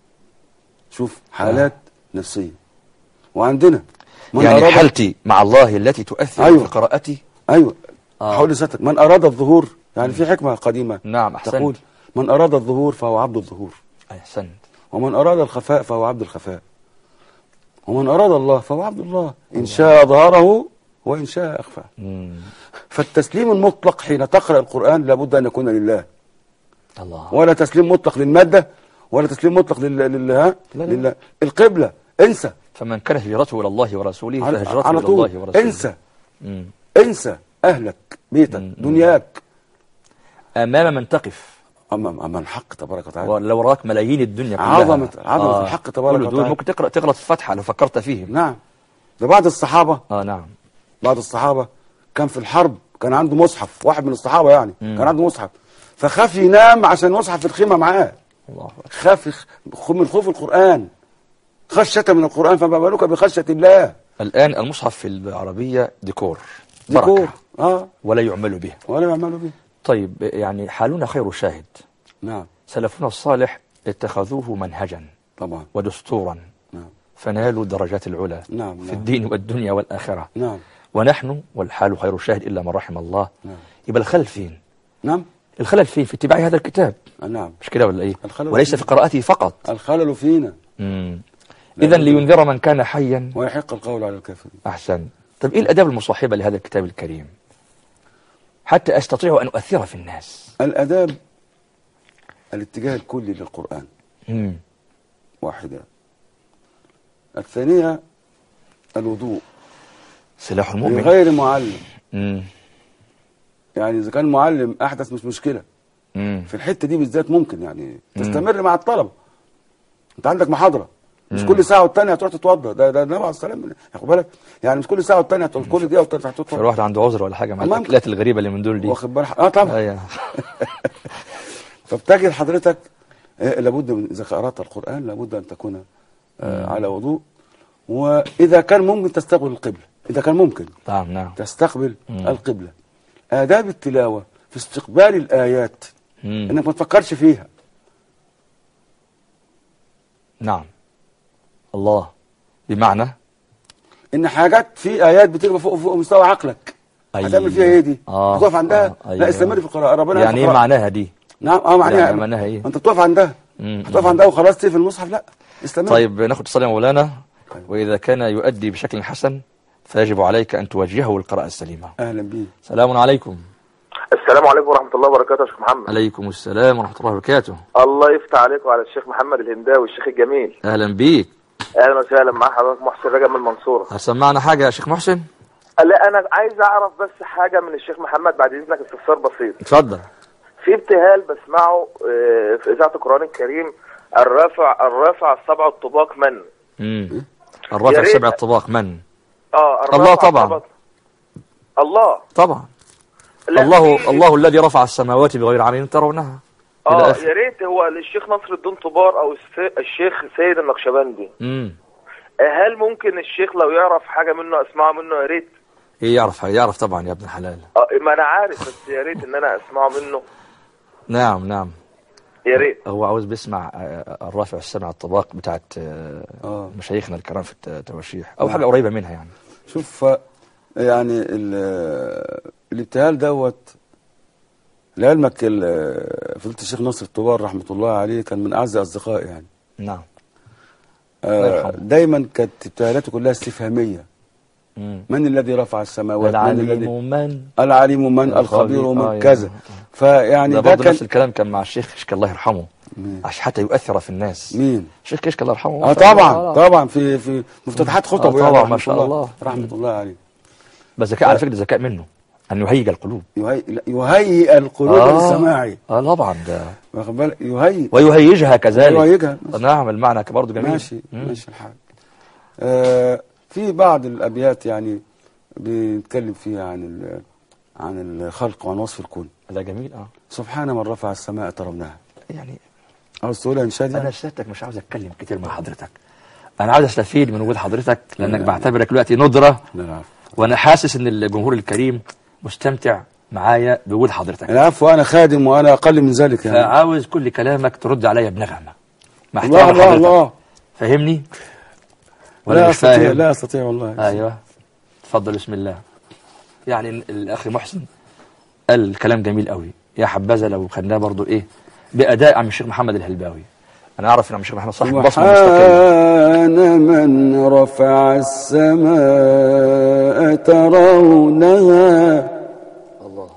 شوف حالات نفسيه وعندنا من يعني أراد حالتي مع الله التي تؤثر أيوة. في قراءتي ايوه آه. حول ذاتك من اراد الظهور يعني في حكمه قديمه نعم أحسنت تقول من اراد الظهور فهو عبد الظهور أحسنت ومن اراد الخفاء فهو عبد الخفاء ومن اراد الله فهو عبد الله ان شاء ظهره وان شاء اخفى مم. فالتسليم المطلق حين تقرا القران لابد ان يكون لله الله ولا تسليم مطلق للماده ولا تسليم مطلق لل... لل... ها؟ لا، لا. لله القبله انسى فمن كانت هجرته إلى الله ورسوله على, فهجرته على إلى طول الله ورسوله انسى مم. انسى اهلك بيتك مم. دنياك أمام من تقف امام امام الحق تبارك وتعالى ولو راك ملايين الدنيا كلها عظمة عظمة الحق تبارك كل دول وتعالى. ممكن تقرأ تغلط في الفتحة لو فكرت فيهم نعم ده بعض الصحابه اه نعم بعض الصحابه كان في الحرب كان عنده مصحف واحد من الصحابه يعني مم. كان عنده مصحف فخاف ينام عشان مصحف في الخيمه معاه الله أكبر. خاف يخ- من خوف القران خشيه من القران فما بالك بخشيه الله الآن المصحف في العربية ديكور ديكور بركة اه ولا يعمل به ولا يعملوا به طيب يعني حالنا خير شاهد نعم سلفنا الصالح اتخذوه منهجا طبعا ودستورا نعم فنالوا درجات العلا نعم في نعم الدين والدنيا والآخرة نعم ونحن والحال خير الشاهد إلا من رحم الله نعم. يبقى الخلل فين نعم الخلل فين في اتباع هذا الكتاب نعم مش كده ولا ايه الخلل وليس فين؟ في قراءته فقط الخلل فينا إذا لينذر من كان حيا ويحق القول على الكافرين أحسن طب إيه الأداب المصاحبة لهذا الكتاب الكريم حتى أستطيع أن أؤثر في الناس الأداب الاتجاه الكلي للقرآن مم. واحدة الثانية الوضوء سلاح المؤمن لغير معلم مم. يعني إذا كان معلم أحدث مش مشكلة مم. في الحتة دي بالذات ممكن يعني تستمر مع الطلبة أنت عندك محاضرة مش كل ساعة والتانية هتروح تتوضى ده ده النبي عليه الصلاة والسلام ياخد بالك يعني مش كل ساعة والتانية هتروح كل دقيقة والتانية في هتتوضى الواحد عنده عذر ولا حاجة مع ممكن. الأكلات الغريبة اللي من دول دي واخد بالك اه طبعا أيوة. فبتجد حضرتك آه، لابد من اذا قرات القران لابد ان تكون آه، على وضوء واذا كان ممكن تستقبل القبله اذا كان ممكن نعم نعم تستقبل مم. القبله آداب التلاوة في استقبال الآيات مم. إنك ما تفكرش فيها نعم الله بمعنى إن حاجات في آيات بتبقى فوق فوق مستوى عقلك أيوة. هتعمل فيها إيه دي؟ آه. هتقف عندها؟ آه. أيوة. لا استمر في القراءة ربنا يعني ايه يرفع- معناها دي نعم اه معناها يعني معناها إيه؟ أنت بتقف عندها مم. بتقف عندها وخلاص تقفل المصحف لا استمر طيب ناخد اتصال يا مولانا طيب. وإذا كان يؤدي بشكل حسن فيجب عليك أن توجهه القراءة السليمة أهلا بيه سلام عليكم السلام عليكم ورحمة الله وبركاته يا شيخ محمد عليكم السلام ورحمة الله وبركاته الله يفتح عليك وعلى الشيخ محمد الهنداوي الشيخ الجميل أهلا بيك اهلا وسهلا مع حضرتك محسن رجب من المنصورة هتسمعنا حاجة يا شيخ محسن لا انا عايز اعرف بس حاجة من الشيخ محمد بعد اذنك استفسار بسيط اتفضل في ابتهال بسمعه آه، في اذاعة القرآن الكريم الرافع الرافع السبع الطباق من مم. الرافع يا ريت- سبع الطباق من اه الرافع الله طبعا. السبع- الله طبعا لا، الله في- الله الذي رفع السماوات بغير عمل ترونها إلى اه آخر. يا ريت هو الشيخ نصر الدين طبار او الس- الشيخ سيد النقشبندي امم آه، هل ممكن الشيخ لو يعرف حاجة منه اسمعه منه يا ريت ايه يعرف يعرف طبعا يا ابن الحلال اه ما انا عارف بس يا ريت ان انا اسمعه منه نعم نعم يا ريت هو عاوز بيسمع آه، الرافع السبع الطباق بتاعت آه، آه. مشايخنا الكرام في الت- التواشيح او حاجه قريبه منها يعني شوف ف- يعني ال- الابتهال دوت لعلمك ال- فضيلة الشيخ نصر الطوار رحمة الله عليه كان من أعز أصدقائي يعني نعم الله آه، يرحمه. دايما كانت ابتهالاته كلها استفهامية مم. من الذي رفع السماوات من الذي العليم من العليم من الخبير. الخبير آه، من يا- كذا فيعني ده ده برضه كان نفس الكلام كان مع الشيخ كشك الله يرحمه مين؟ عشان حتى يؤثر في الناس مين الشيخ كشك الله يرحمه اه ما شاء طبعا الله. طبعا في في مفتتحات خطبه آه، يعني طبعا، رحمة ما شاء الله. رحمة الله عليه بس ذكاء على فكره ده ذكاء منه ان يهيج القلوب يهيئ لا، يهيئ القلوب للسماع اه طبعا ده واخد بالك يهيئ ويهيجها كذلك ويهيجها. نعم المعنى برضه جميل ماشي مم. ماشي الحال آه في بعض الابيات يعني بنتكلم فيها عن ال- عن الخلق وعن وصف الكون ده جميل اه سبحان من رفع السماء ترونها يعني عاوز تقولها انشاد انا يعني سيادتك مش عاوز اتكلم كتير مع حضرتك انا عاوز استفيد من وجود حضرتك لانك بعتبرك دلوقتي ندره لا العفو وانا حاسس ان الجمهور الكريم مستمتع معايا بوجود حضرتك العفو انا خادم وانا اقل من ذلك يعني فعاوز كل كلامك ترد عليا بنغمه مع الله احترام الله حضرتك الله فاهمني ولا لا مش استطيع فاهم لا استطيع والله ايوه اتفضل بسم الله يعني ال- الاخ محسن قال كلام جميل قوي يا حبذا لو خدناه برضو ايه باداء عم الشيخ محمد الهلباوي انا اعرف ان عم الشيخ محمد صاحب بصمه مستقله سبحان من رفع السماء ترونها الله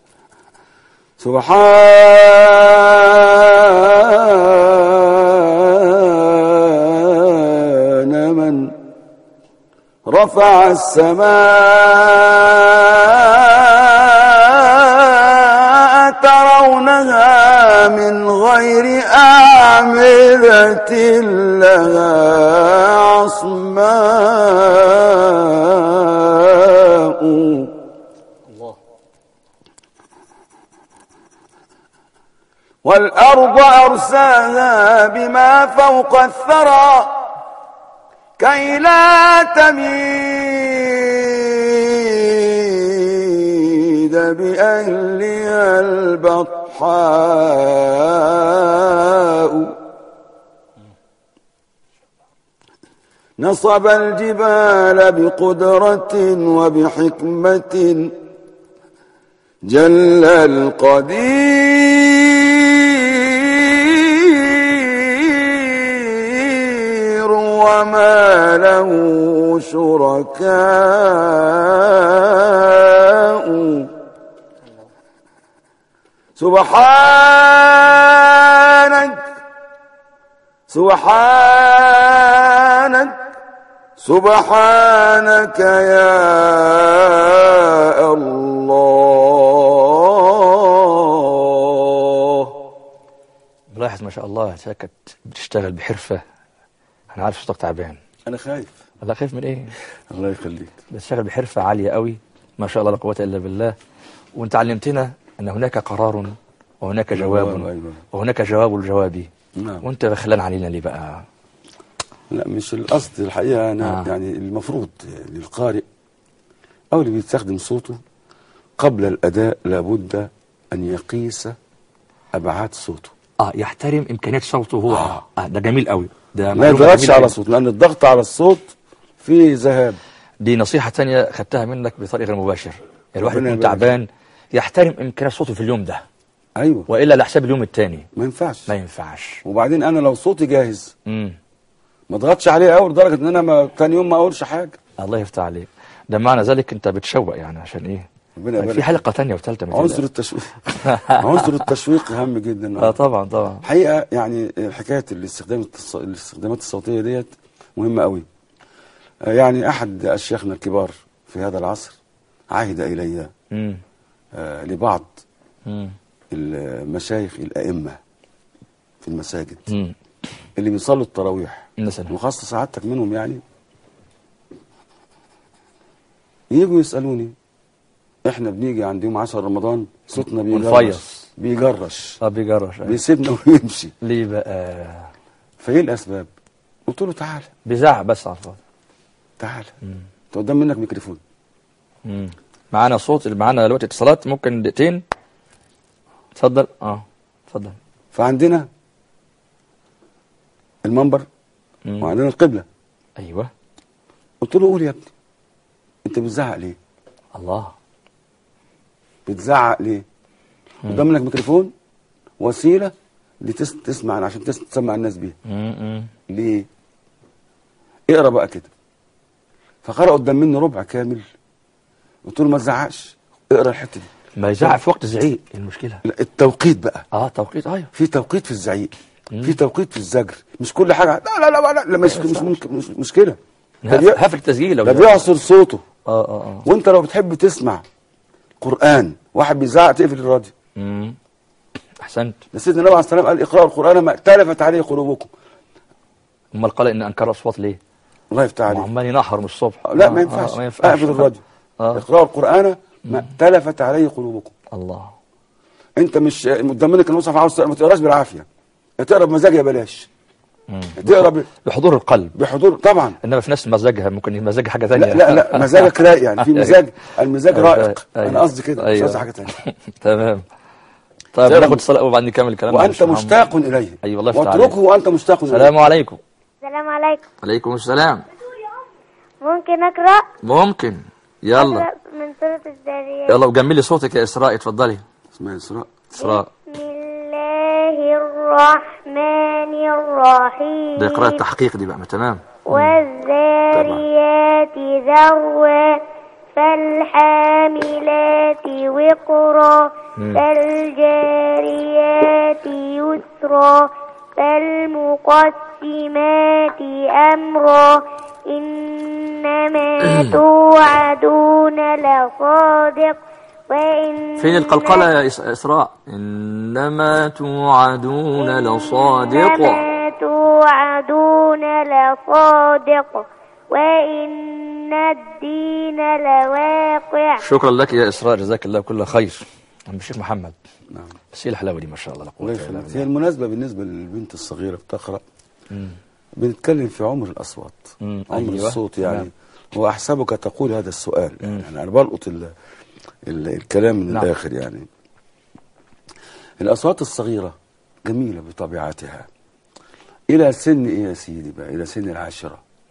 سبحان من رفع السماء ترونها من غير أعمدة لها عصماء والأرض أرساها بما فوق الثرى كي لا تميد بأهلها البطحاء نصب الجبال بقدرة وبحكمة جل القدير وما له شركاء سبحانك سبحانك سبحانك يا الله ملاحظ ما شاء الله ساكت بتشتغل بحرفة أنا عارف صوتك تعبان انا خايف الله خايف من إيه الله يخليك بتشتغل بحرفة عالية قوي ما شاء الله لا قوة إلا بالله وأنت علمتنا أن هناك قرار وهناك جواب، جواب أيوة. وهناك جواب الجواب نعم وأنت بخلان علينا ليه بقى لا مش القصد الحقيقة أنا آه. آه. يعني المفروض للقارئ أو اللي بيستخدم صوته قبل الأداء لابد أن يقيس أبعاد صوته اه يحترم امكانيات صوته هو آه. آه ده جميل قوي ده ما معلومة يضغطش جميلة على أوي. صوته لأن الضغط على الصوت فيه ذهاب دي نصيحة تانية خدتها منك بطريق غير مباشر يعني الواحد ربنا يكون يبارك تعبان يحترم امكانيات صوته في اليوم ده أيوه والا لحساب اليوم التاني ما ينفعش ما ينفعش وبعدين أنا لو صوتي جاهز امم ما اضغطش عليه أول لدرجة إن أنا ما تاني يوم ما أقولش حاجة الله يفتح عليك ده معنى ذلك انت بتشوق يعني عشان ايه ربنا يبارك في حلقة تانية وثالثة ما عنصر تقلقش. التشويق عنصر التشويق هام جدا اه طبعا طبعا حقيقة يعني حكاية الاستخدام التص- الاستخدامات الصوتية ديت مهمة قوي آه، يعني أحد أشياخنا الكبار في هذا العصر عهد إلي امم آه، لبعض امم المشايخ الأئمة في المساجد امم اللي بيصلوا التراويح مثلا وخاصة سعادتك منهم يعني يجوا يسألوني احنا بنيجي عند يوم 10 رمضان صوتنا بيجرش ونفيص. بيجرش اه بيجرش أيوة. بيسيبنا ويمشي ليه بقى فايه الاسباب قلت له تعالى بيزعق بس على الفاضي تعالى انت قدام منك ميكروفون امم معانا صوت اللي معانا دلوقتي اتصالات ممكن دقيقتين اتفضل اه اتفضل فعندنا المنبر مم. وعندنا القبلة ايوه قلت له قول يا ابني انت بتزعق ليه الله بتزعق ليه قدام منك ميكروفون وسيلة لتس... تسمع عشان تس... تسمع الناس بيها امم ليه اقرا بقى كده فقرأ قدام مني ربع كامل قلت له ما تزعقش اقرا الحته دي ما يزعق في وقت زعيق المشكلة لا التوقيت بقى اه توقيت ايوه في توقيت في الزعيق في توقيت في الزجر مش كل حاجه لا لا لا لا, لا مش مش ممكن مش, مش كده ده, بي... هف التسجيل لو ده بيعصر صوته اه اه اه وانت لو بتحب تسمع قران واحد بيزعق تقفل الراديو امم احسنت ده سيدنا النبي عليه الصلاه والسلام قال اقرأوا القران ما ائتلفت عليه قلوبكم امال قال ان انكر اصوات ليه؟ الله يفتح عليك وعمال ينحر من الصبح لا آه، ما ينفعش آه ما ينفعش اقفل الراديو آه. اقرأوا القران ما ائتلفت عليه قلوبكم الله انت مش قدام منك المصحف عاوز تقرا ما تقراش بالعافيه تقرا بمزاج يا بلاش مم. تقرا ب... بحضور القلب بحضور طبعا انما في ناس مزاجها ممكن مزاجها حاجه لا ثانيه لا لا مزاجك رايق يعني في مزاج المزاج رائق أيوة. انا قصدي كده مش أيوة. قصدي حاجه ثانيه تمام طيب سلام. ناخد صلاه وبعدين نكمل كلامنا وانت مش محمد. مشتاق اليه أيوة، الله يفتح واتركه وانت مشتاق اليه السلام عليكم السلام عليكم عليكم السلام ممكن أقرأ ممكن يلا أقرأ من سورة الذاريات يلا وجملي صوتك يا اسراء اتفضلي اسمها اسراء اسراء بسم الله الرحمن الرحيم ده قراءة تحقيق دي بقى تمام والذاريات ذروا فالحاملات وقرا فالجاريات يسرا فالمقسمات أمرا إنما توعدون لصادق وإن فين القلقلة يا إس- اسراء انما توعدون لصادق إنما توعدون لصادق وإن الدين لواقع شكرا لك يا اسراء جزاك الله كل خير عم الشيخ محمد نعم بس ايه الحلاوه دي ما شاء الله لا قوه الله الا يخليك هي بالله المناسبه بالنسبه للبنت الصغيره بتقرا بنتكلم في عمر الاصوات مم. عمر أيوة. الصوت يعني تمام. واحسبك تقول هذا السؤال يعني انا بلقط ال ال الكلام من نعم. الاخر يعني الاصوات الصغيره جميله بطبيعتها الى سن ايه يا سيدي بقى الى سن العاشره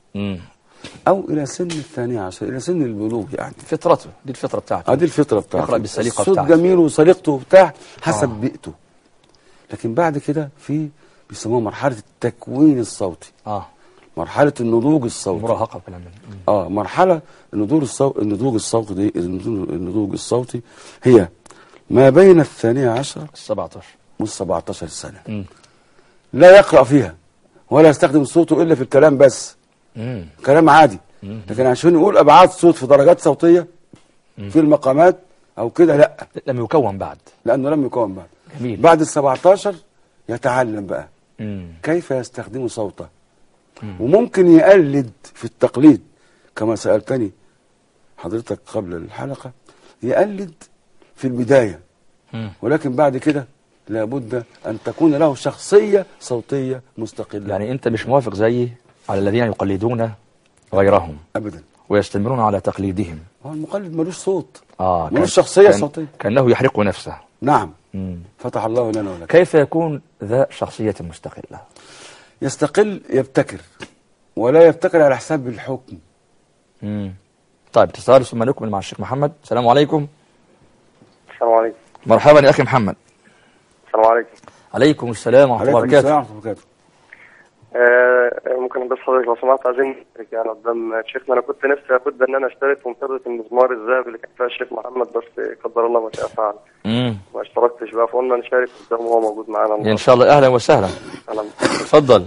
مم. أو إلى سن الثانية عشر إلى سن البلوغ يعني فطرته دي الفطرة بتاعته هذه الفطرة بتاعته يقرأ بالسليقة الصوت بتاعته. جميل وسليقته وبتاع حسب آه. بيئته لكن بعد كده في بيسموها مرحلة التكوين الصوتي اه مرحلة النضوج الصوتي مراهقة وكلام من مم. اه مرحلة النضوج الصوت النضوج الصوتي دي النضوج النضوج الصوتي هي ما بين الثانية عشر 17 وال17 سنة مم. لا يقرأ فيها ولا يستخدم صوته إلا في الكلام بس مم. كلام عادي لكن عشان يقول أبعاد صوت في درجات صوتية في المقامات أو كده لا لم يكون بعد لأنه لم يكون بعد جميل بعد ال17 يتعلم بقى مم. كيف يستخدم صوته وممكن يقلد في التقليد كما سألتني حضرتك قبل الحلقة يقلد في البداية مم. ولكن بعد كده لابد أن تكون له شخصية صوتية مستقلة يعني انت مش موافق زيي على الذين يقلدون غيرهم أبدا ويستمرون على تقليدهم هو المقلد ملوش صوت اه ملوش شخصية كان صوتية. كانه يحرق نفسه نعم مم. فتح الله لنا ولك كيف يكون ذا شخصية مستقلة يستقل يبتكر ولا يبتكر على حساب الحكم مم. طيب اتصال ثم نكمل مع الشيخ محمد السلام عليكم السلام عليكم مرحبا يا اخي محمد السلام عليكم عليكم السلام ورحمه الله عليكم وبركاته السلام ورحمة الله وبركاته آه ممكن بس حضرتك لو سمحت عايزين نشترك يعني قدام شيخنا انا كنت نفسي ابد ان انا اشترك في مسابقه المزمار الذهبي اللي كان فيها الشيخ محمد بس قدر الله ما شاء فعل مم. ما اشتركتش بقى فقلنا نشارك قدام وهو موجود معانا ان شاء الله اهلا وسهلا انا اتفضل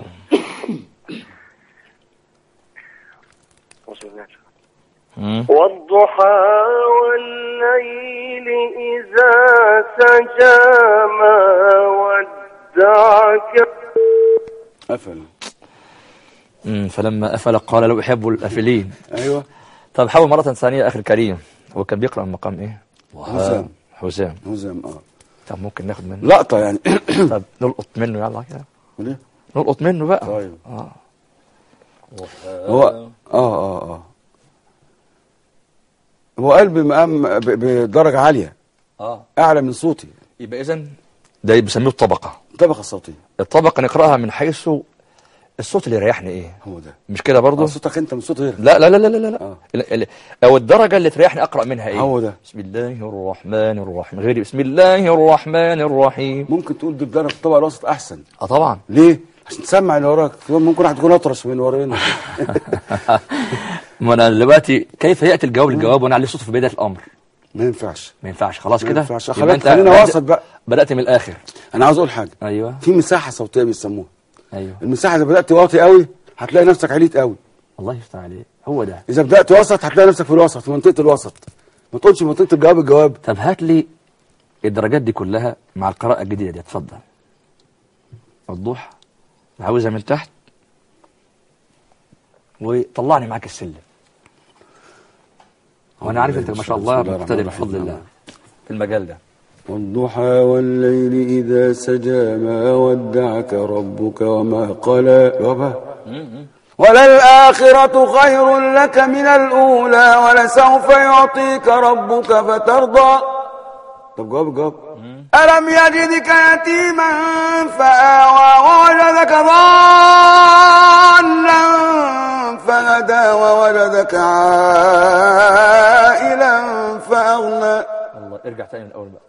مم. والضحى والليل إذا سجى ما ودعك قفل مم. فلما افل قال لو احب الافلين أيوة طب حاول مرة ثانية أخي الكريم هو كان بيقرأ من مقام إيه؟ حسام. حسام هزم اه طب ممكن ناخد منه لقطة يعني طب نلقط منه يلا كده ليه؟ نلقط منه بقى طيب آه. هو اه اه اه هو قال بمقام ب- بدرجة عالية اه أعلى من صوتي يبقى إذا ده بيسموه الطبقة الطبقة الصوتية الطبقة نقرأها من حيث الصوت اللي يريحني إيه هو ده مش كده برضه آه، صوتك أنت من صوت غيرك لا لا لا لا لا, لا. آه. ال- ال- أو الدرجة اللي تريحني أقرأ منها إيه هو ده. بسم الله الرحمن الرحيم غير بسم الله الرحمن الرحيم ممكن تقول دي بدرجة الطبقة الوسط أحسن اه طبعا ليه؟ عشان تسمع اللي وراك في يوم ممكن واحد يكون أطرش من ورانا ما انا دلوقتي كيف ياتي الجواب الجواب وانا عليه صوت في بدايه الامر ما ينفعش ما ينفعش خلاص ما كده ينفعش. يبقى خلاص أنت خلينا بدأ- وسط بقى. بدات من الاخر أنا عاوز أقول حاجة ايوه في مساحة صوتية بيسموها ايوه المساحة إذا بدأت واطي قوي هتلاقي نفسك عليت قوي الله يفتح عليك هو ده إذا بدأت وسط هتلاقي نفسك في الوسط في منطقة الوسط ما تقولش في منطقة الجواب الجواب طب هات لي الدرجات دي كلها مع القراءه الجديده دي اتفضل وضوح عاوزها من تحت وطلعني معاك السلم وانا عارف انت ما شاء الله بسم الله مقتدر الرحمن بفضل الرحيم. الله في المجال ده والضحى والليل إذا سجى ما ودعك ربك وما قلى وبا وللآخرة خير لك من الأولى ولسوف يعطيك ربك فترضى طب جواب جواب ألم يجدك يتيما فآوى ووجدك ضالا فهدى ووجدك عائلا فأغنى الله ارجع تاني من الاول بقى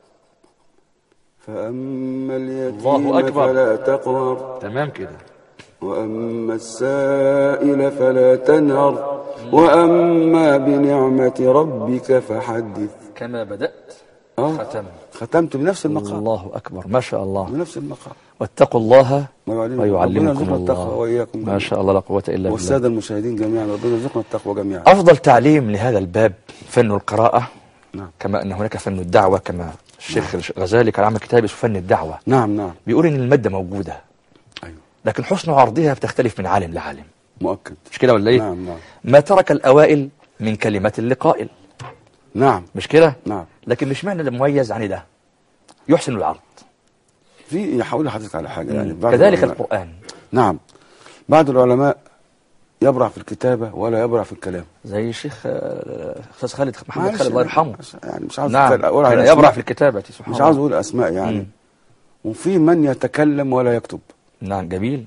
فأما الله اليتيم أكبر. فلا تقهر تمام كده وأما السائل فلا تنهر وأما بنعمة ربك فحدث كما بدات آه. ختم ختمت بنفس المقام الله اكبر ما شاء الله بنفس المقام واتقوا الله ما يعلمكم. ربنا ويعلمكم يرزقنا التقوى الله وإياكم ما جميعا. شاء الله لا قوة إلا بالله والسادة المشاهدين جميعا ربنا يرزقنا التقوى جميعا أفضل تعليم لهذا الباب فن القراءة نعم. كما أن هناك فن الدعوة كما الشيخ الغزالي كان عمل كتاب اسمه فن الدعوة نعم نعم بيقول إن المادة موجودة أيوه لكن حسن عرضها بتختلف من عالم لعالم مؤكد مش كده ولا إيه؟ نعم نعم ما ترك الأوائل من كلمات لقائل نعم مش كده؟ نعم لكن مش معنى ده مميز عن ده يحسن العرض في هقول لحضرتك على حاجة يعني بعض كذلك العلماء- القرآن نعم بعض العلماء يبرع في الكتابة ولا يبرع في الكلام زي الشيخ آه، أستاذ خالد محمد معلش خالد الله يعني- يرحمه يعني مش عاوز نعم أتكلم- أقول على كان أسماء. يبرع في الكتابة سبحان مش الله. عاوز اقول اسماء يعني مم. وفي من يتكلم ولا يكتب نعم جميل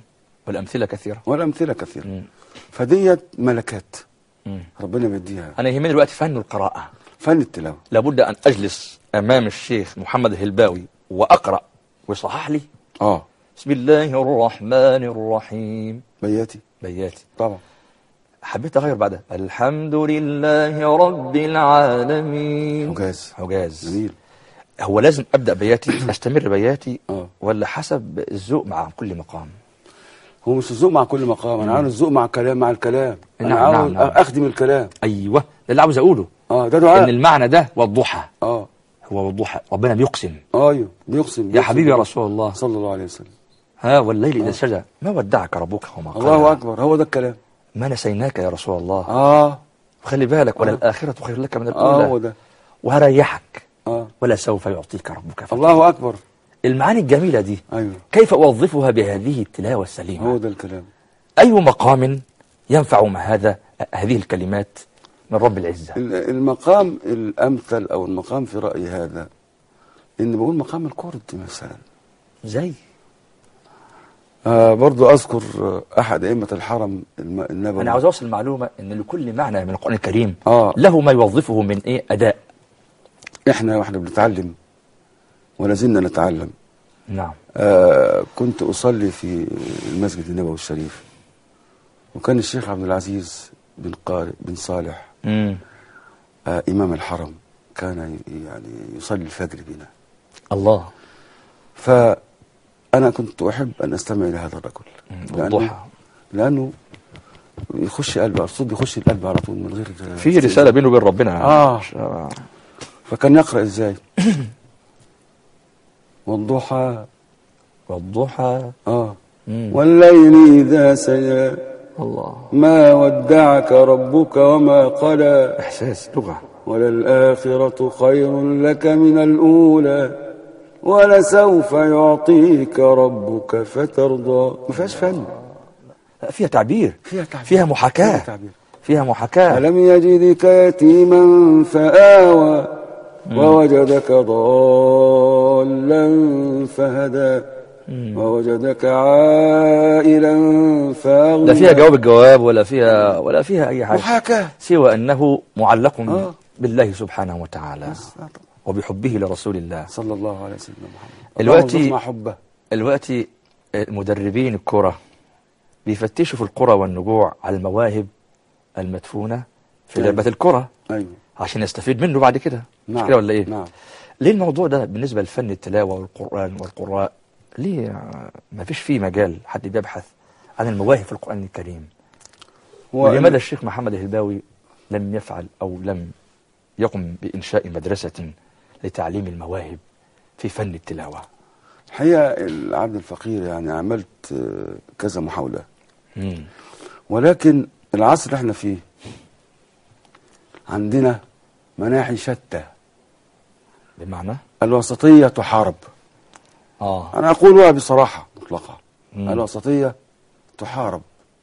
والأمثلة كثيرة والأمثلة كثيرة مم. فديت ملكات مم. ربنا بيديها أنا يهمني دلوقتي فن القراءة فن التلاوة لابد أن أجلس أمام الشيخ محمد الهلباوي وأقرأ ويصحح لي اه بسم الله الرحمن الرحيم بياتي بياتي طبعا حبيت أغير بعدها الحمد لله رب العالمين حجاز حجاز جميل هو لازم أبدأ بياتي أستمر بياتي اه ولا حسب الذوق مع كل مقام هو مش الذوق مع كل مقام انا عاوز الذوق مع الكلام مع الكلام انا نعم، عاوز نعم، نعم. اخدم الكلام أيوة ده اللي عاوز أقوله اه ده إن دعاء المعنى ده والضحى اه هو والضحى ربنا بيقسم ايوه بيقسم يا بيقسم حبيبي يا رسول الله صلى الله عليه وسلم ها والليل إذا سجى ما ودعك ربك وما قال الله اكبر هو ده الكلام ما نسيناك يا رسول الله اه وخلي بالك ولا آه. الآخرة خير لك من اه هو الأولى ده وهريحك اه ولا سوف يعطيك ربك فترضى. الله اكبر المعاني الجميلة دي ايوه كيف أوظفها بهذه التلاوة السليمة هو ده الكلام أي مقام ينفع مع هذا هذه الكلمات من رب العزة ال- المقام الامثل او المقام في رايي هذا ان بقول مقام القرد مثلا زي آه برضو اذكر آه، احد ائمه الحرم الم- النبوي أنا عاوز أوصل معلومة أن لكل معنى من القرآن الكريم اه له ما يوظفه من إيه أداء احنا واحنا بنتعلم ولا زلنا نتعلم نعم آه كنت أصلي في المسجد النبوي الشريف وكان الشيخ عبد العزيز بن قارئ بن صالح مم. آه إمام الحرم كان ي- يعني يصلي الفجر بنا الله فأنا كنت أحب أن أستمع إلى هذا الرجل الضحى لأنه, لأنه يخش قلبي الصوت بيخش القلب على طول من غير في رسالة بينه وبين ربنا آه. ش- فكان يقرأ إزاي والضحى والضحى آه مم. والليل إذا سجى الله ما ودعك ربك وما قلى إحساس لغة وللآخرة خير لك من الأولى ولسوف يعطيك ربك فترضى ما فيهاش فن لا، فيها تعبير فيها تعبير فيها محاكاة فيها تعبير فيها محاكاة ألم يجدك يتيما فآوى ووجدك ضالا فهدى ووجدك عائلا فأغنى لا فيها جواب الجواب ولا فيها ولا فيها أي حاجة محاكاة سوى أنه معلق آه. بالله سبحانه وتعالى بس، آه طبعا. وبحبه لرسول الله صلى الله عليه وسلم محمد دلوقتي- اللهم ارزقنا حبه دلوقتي المدربين الكرة بيفتشوا في القرى والنجوع على المواهب المدفونة في أيوة. لعبة الكرة أيوه عشان يستفيد منه بعد كده مش نعم كده ولا ايه؟ نعم ليه الموضوع ده بالنسبة لفن التلاوة والقرآن والقراء ليه آه، ما فيش فيه مجال حد بيبحث عن المواهب في القرآن الكريم هو ولماذا الشيخ محمد الهلباوي لم يفعل أو لم يقم بإنشاء مدرسة لتعليم المواهب في فن التلاوة الحقيقة العبد الفقير يعني عملت آه، كذا محاولة مم. ولكن العصر اللي احنا فيه عندنا مناحي شتى بمعنى الوسطية تحارب آه أنا أقولها بصراحة مطلقة مم. الوسطية تحارب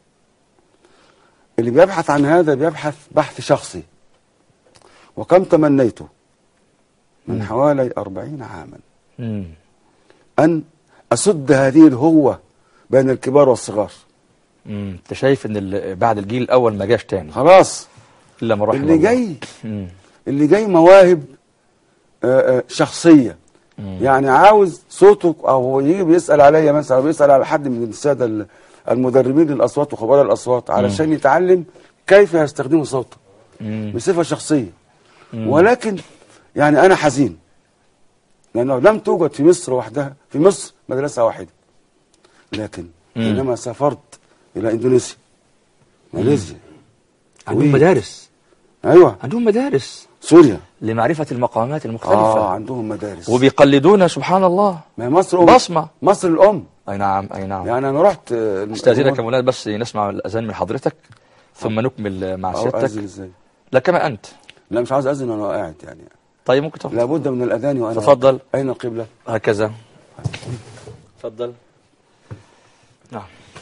اللي بيبحث عن هذا بيبحث بحث شخصي وكم تمنيت من حوالي أربعين عاما مم. أن أسد هذه الهوة بين الكبار والصغار مم. انت شايف ان ال- بعد الجيل الاول ما جاش تاني خلاص الا من رحم اللي الله. جاي مم. اللي جاي مواهب آه، آه، شخصية مم. يعني عاوز صوته او هو يجي بيسال عليا مثلا او بيسال على حد من الساده ال- المدربين للاصوات وخبراء الاصوات علشان يتعلم كيف يستخدم صوته مم. بصفه شخصيه مم. ولكن يعني انا حزين لانه لم توجد في مصر وحدها في مصر مدرسه واحده لكن مم. حينما سافرت الى اندونيسيا ماليزيا عندهم كويت. مدارس ايوه عندهم مدارس سوريا لمعرفة المقامات المختلفة اه عندهم مدارس وبيقلدون سبحان الله ما هي مصر أم. بصمة مصر الام اي نعم اي نعم يعني انا رحت آه، استاذنك يا مولانا بس نسمع الاذان من حضرتك ثم نكمل مع أو أذن سيادتك ازاي لا كما انت لا مش عاوز اذن وانا قاعد يعني طيب ممكن تفضل لابد من الاذان وانا تفضل. اين القبله هكذا تفضل نعم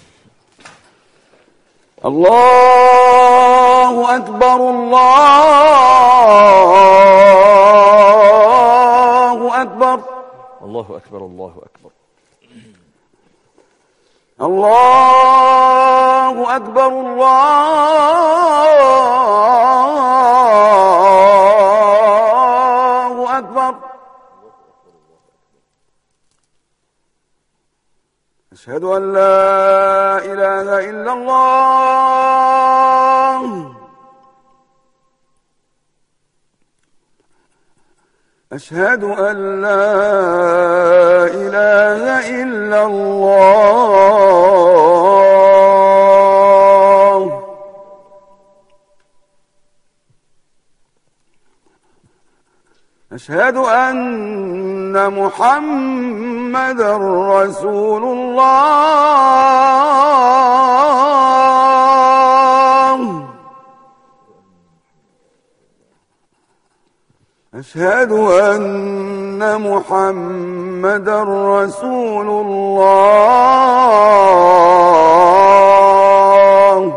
الله اكبر الله اكبر الله اكبر الله اكبر الله أكبر الله أكبر أشهد أن لا إله إلا الله أشهد أن لا إله إلا الله أشهد أن محمد رسول الله أشهد أن محمد رسول الله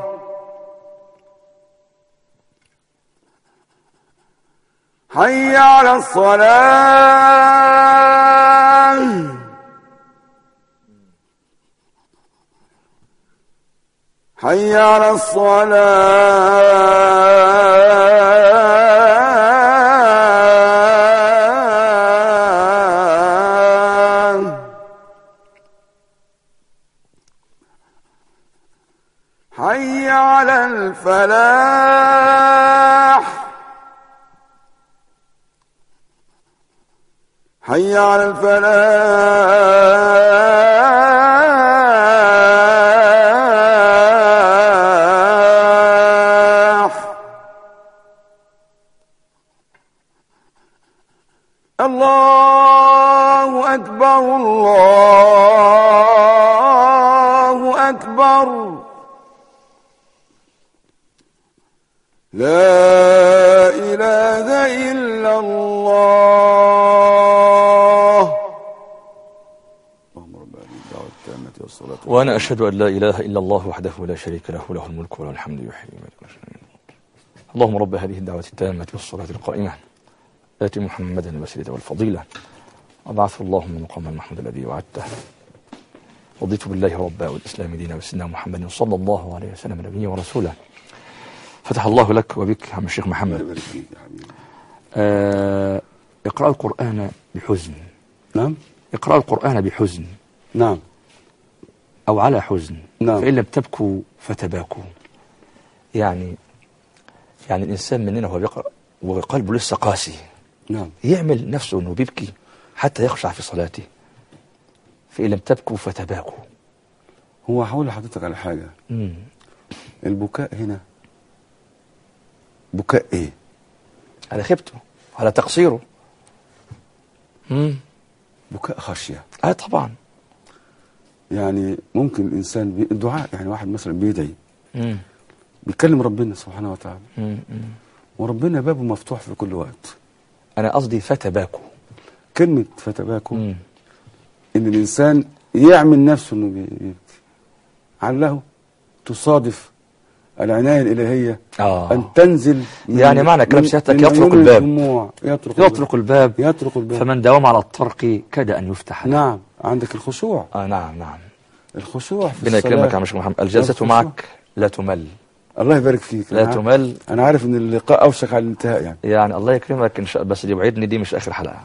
حي على الصلاة حي على الصلاة حي على الفلاح حي على الفلاح الله أكبر الله أكبر لا إله إلا الله اللهم رب هذه الدعوة التامة والصلاة وأنا أشهد أن لا إله إلا الله وحده لا شريك له له الملك وله الحمد يحيي ويميت ويشهد. اللهم رب هذه الدعوة التامة والصلاة القائمة آت محمدا الوسيلة والفضيلة وابعثه اللهم مقام المحمود الذي وعدته رضيت بالله ربا والإسلام دينا وسيدنا محمد صلى الله عليه وسلم نبيا ورسولا فتح الله لك وبك عم الشيخ الله محمد يبارك فيك يا حبيبي آه اقرأ القرآن بحزن نعم اقرأ القرآن بحزن نعم أو على حزن نعم. فإن لم تبكوا فتباكوا يعني يعني الإنسان مننا وهو بيقرأ وقلبه لسه قاسي نعم يعمل نفسه أنه بيبكي حتى يخشع في صلاته فإن لم تبكوا فتباكوا هو هقول لحضرتك على حاجة مم. البكاء هنا بكاء ايه على خيبته على تقصيره مم. بكاء خشية آه طبعا يعني ممكن الإنسان بي... الدعاء يعني واحد مثلا بيدعي مم. بيكلم ربنا سبحانه وتعالى مم. مم. وربنا بابه مفتوح في كل وقت أنا قصدي فتباكوا كلمة فتباكم مم. إن الإنسان يعمل نفسه إنه بي- بيبكي علّه تصادف العناية الإلهية آه. أن تنزل من- يعني معنى كلام من- سيادتك من يطرق عيون الباب. الدموع يطرق يطرق الباب يطرق الباب فمن داوم على الطرق كاد أن يفتح له. نعم عندك الخشوع آه نعم نعم الخشوع في ربنا الصلاة يكرمك يا مشيخ محمد الجلسة الخشوع. معك لا تمل الله يبارك فيك لا أنا عارف- تمل أنا عارف إن اللقاء أوشك على الانتهاء يعني يعني الله يكرمك إن شاء بس اللي يوعدني دي مش آخر حلقة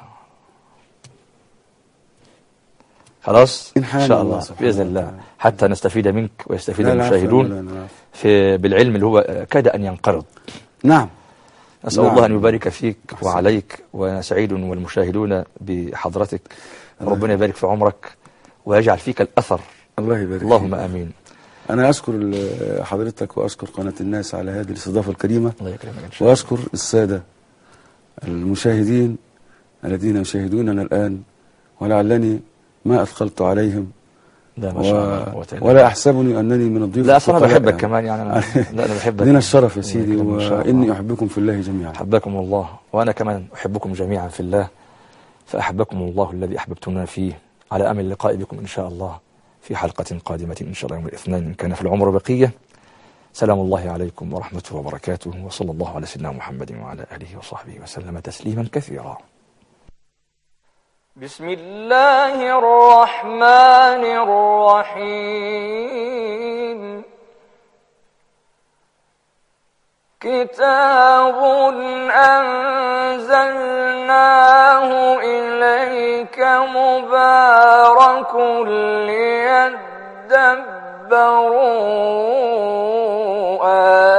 خلاص إن حان شاء الله الله سبحانه بإذن الله وتعالى. حتى نستفيد منك ويستفيد لا، لا، عفواً، المشاهدون لا، لا، لا. في بالعلم اللي هو كاد أن ينقرض نعم نسأل نعم. الله أن يبارك فيك أحسن. وعليك وأنا سعيد والمشاهدون بحضرتك ربنا يبارك في عمرك ويجعل فيك الأثر الله يبارك اللهم فيك. آمين أنا أشكر ال- حضرتك وأشكر قناة الناس على هذه الاستضافة الكريمة الله يكرمك إن شاء الله وأشكر السادة المشاهدين الذين يشاهدوننا الآن ولعلني ما أثقلت عليهم لا ما و... شاء الله قوة إلا ولا أحسبني أنني من الضيوف لا أصلا أنا الثقلاء بحبك يعني. كمان يعني أنا لا أنا بحبك لنا الشرف يا الله سيدي يكرمك إن شاء الله. وإني أحبكم في الله جميعا أحبكم الله وأنا كمان أحبكم جميعا في الله فأحبكم الله الذي أحببتنا فيه على أمل اللقاء بكم إن شاء الله في حلقة قادمة إن شاء الله يوم الاثنين إن كان في العمر بقية سلام الله عليكم ورحمته وبركاته وصلى الله على سيدنا محمد وعلى آله وصحبه وسلم تسليما كثيرا بسم الله الرحمن الرحيم كتاب أنزلناه إليك مبارك ليدبروا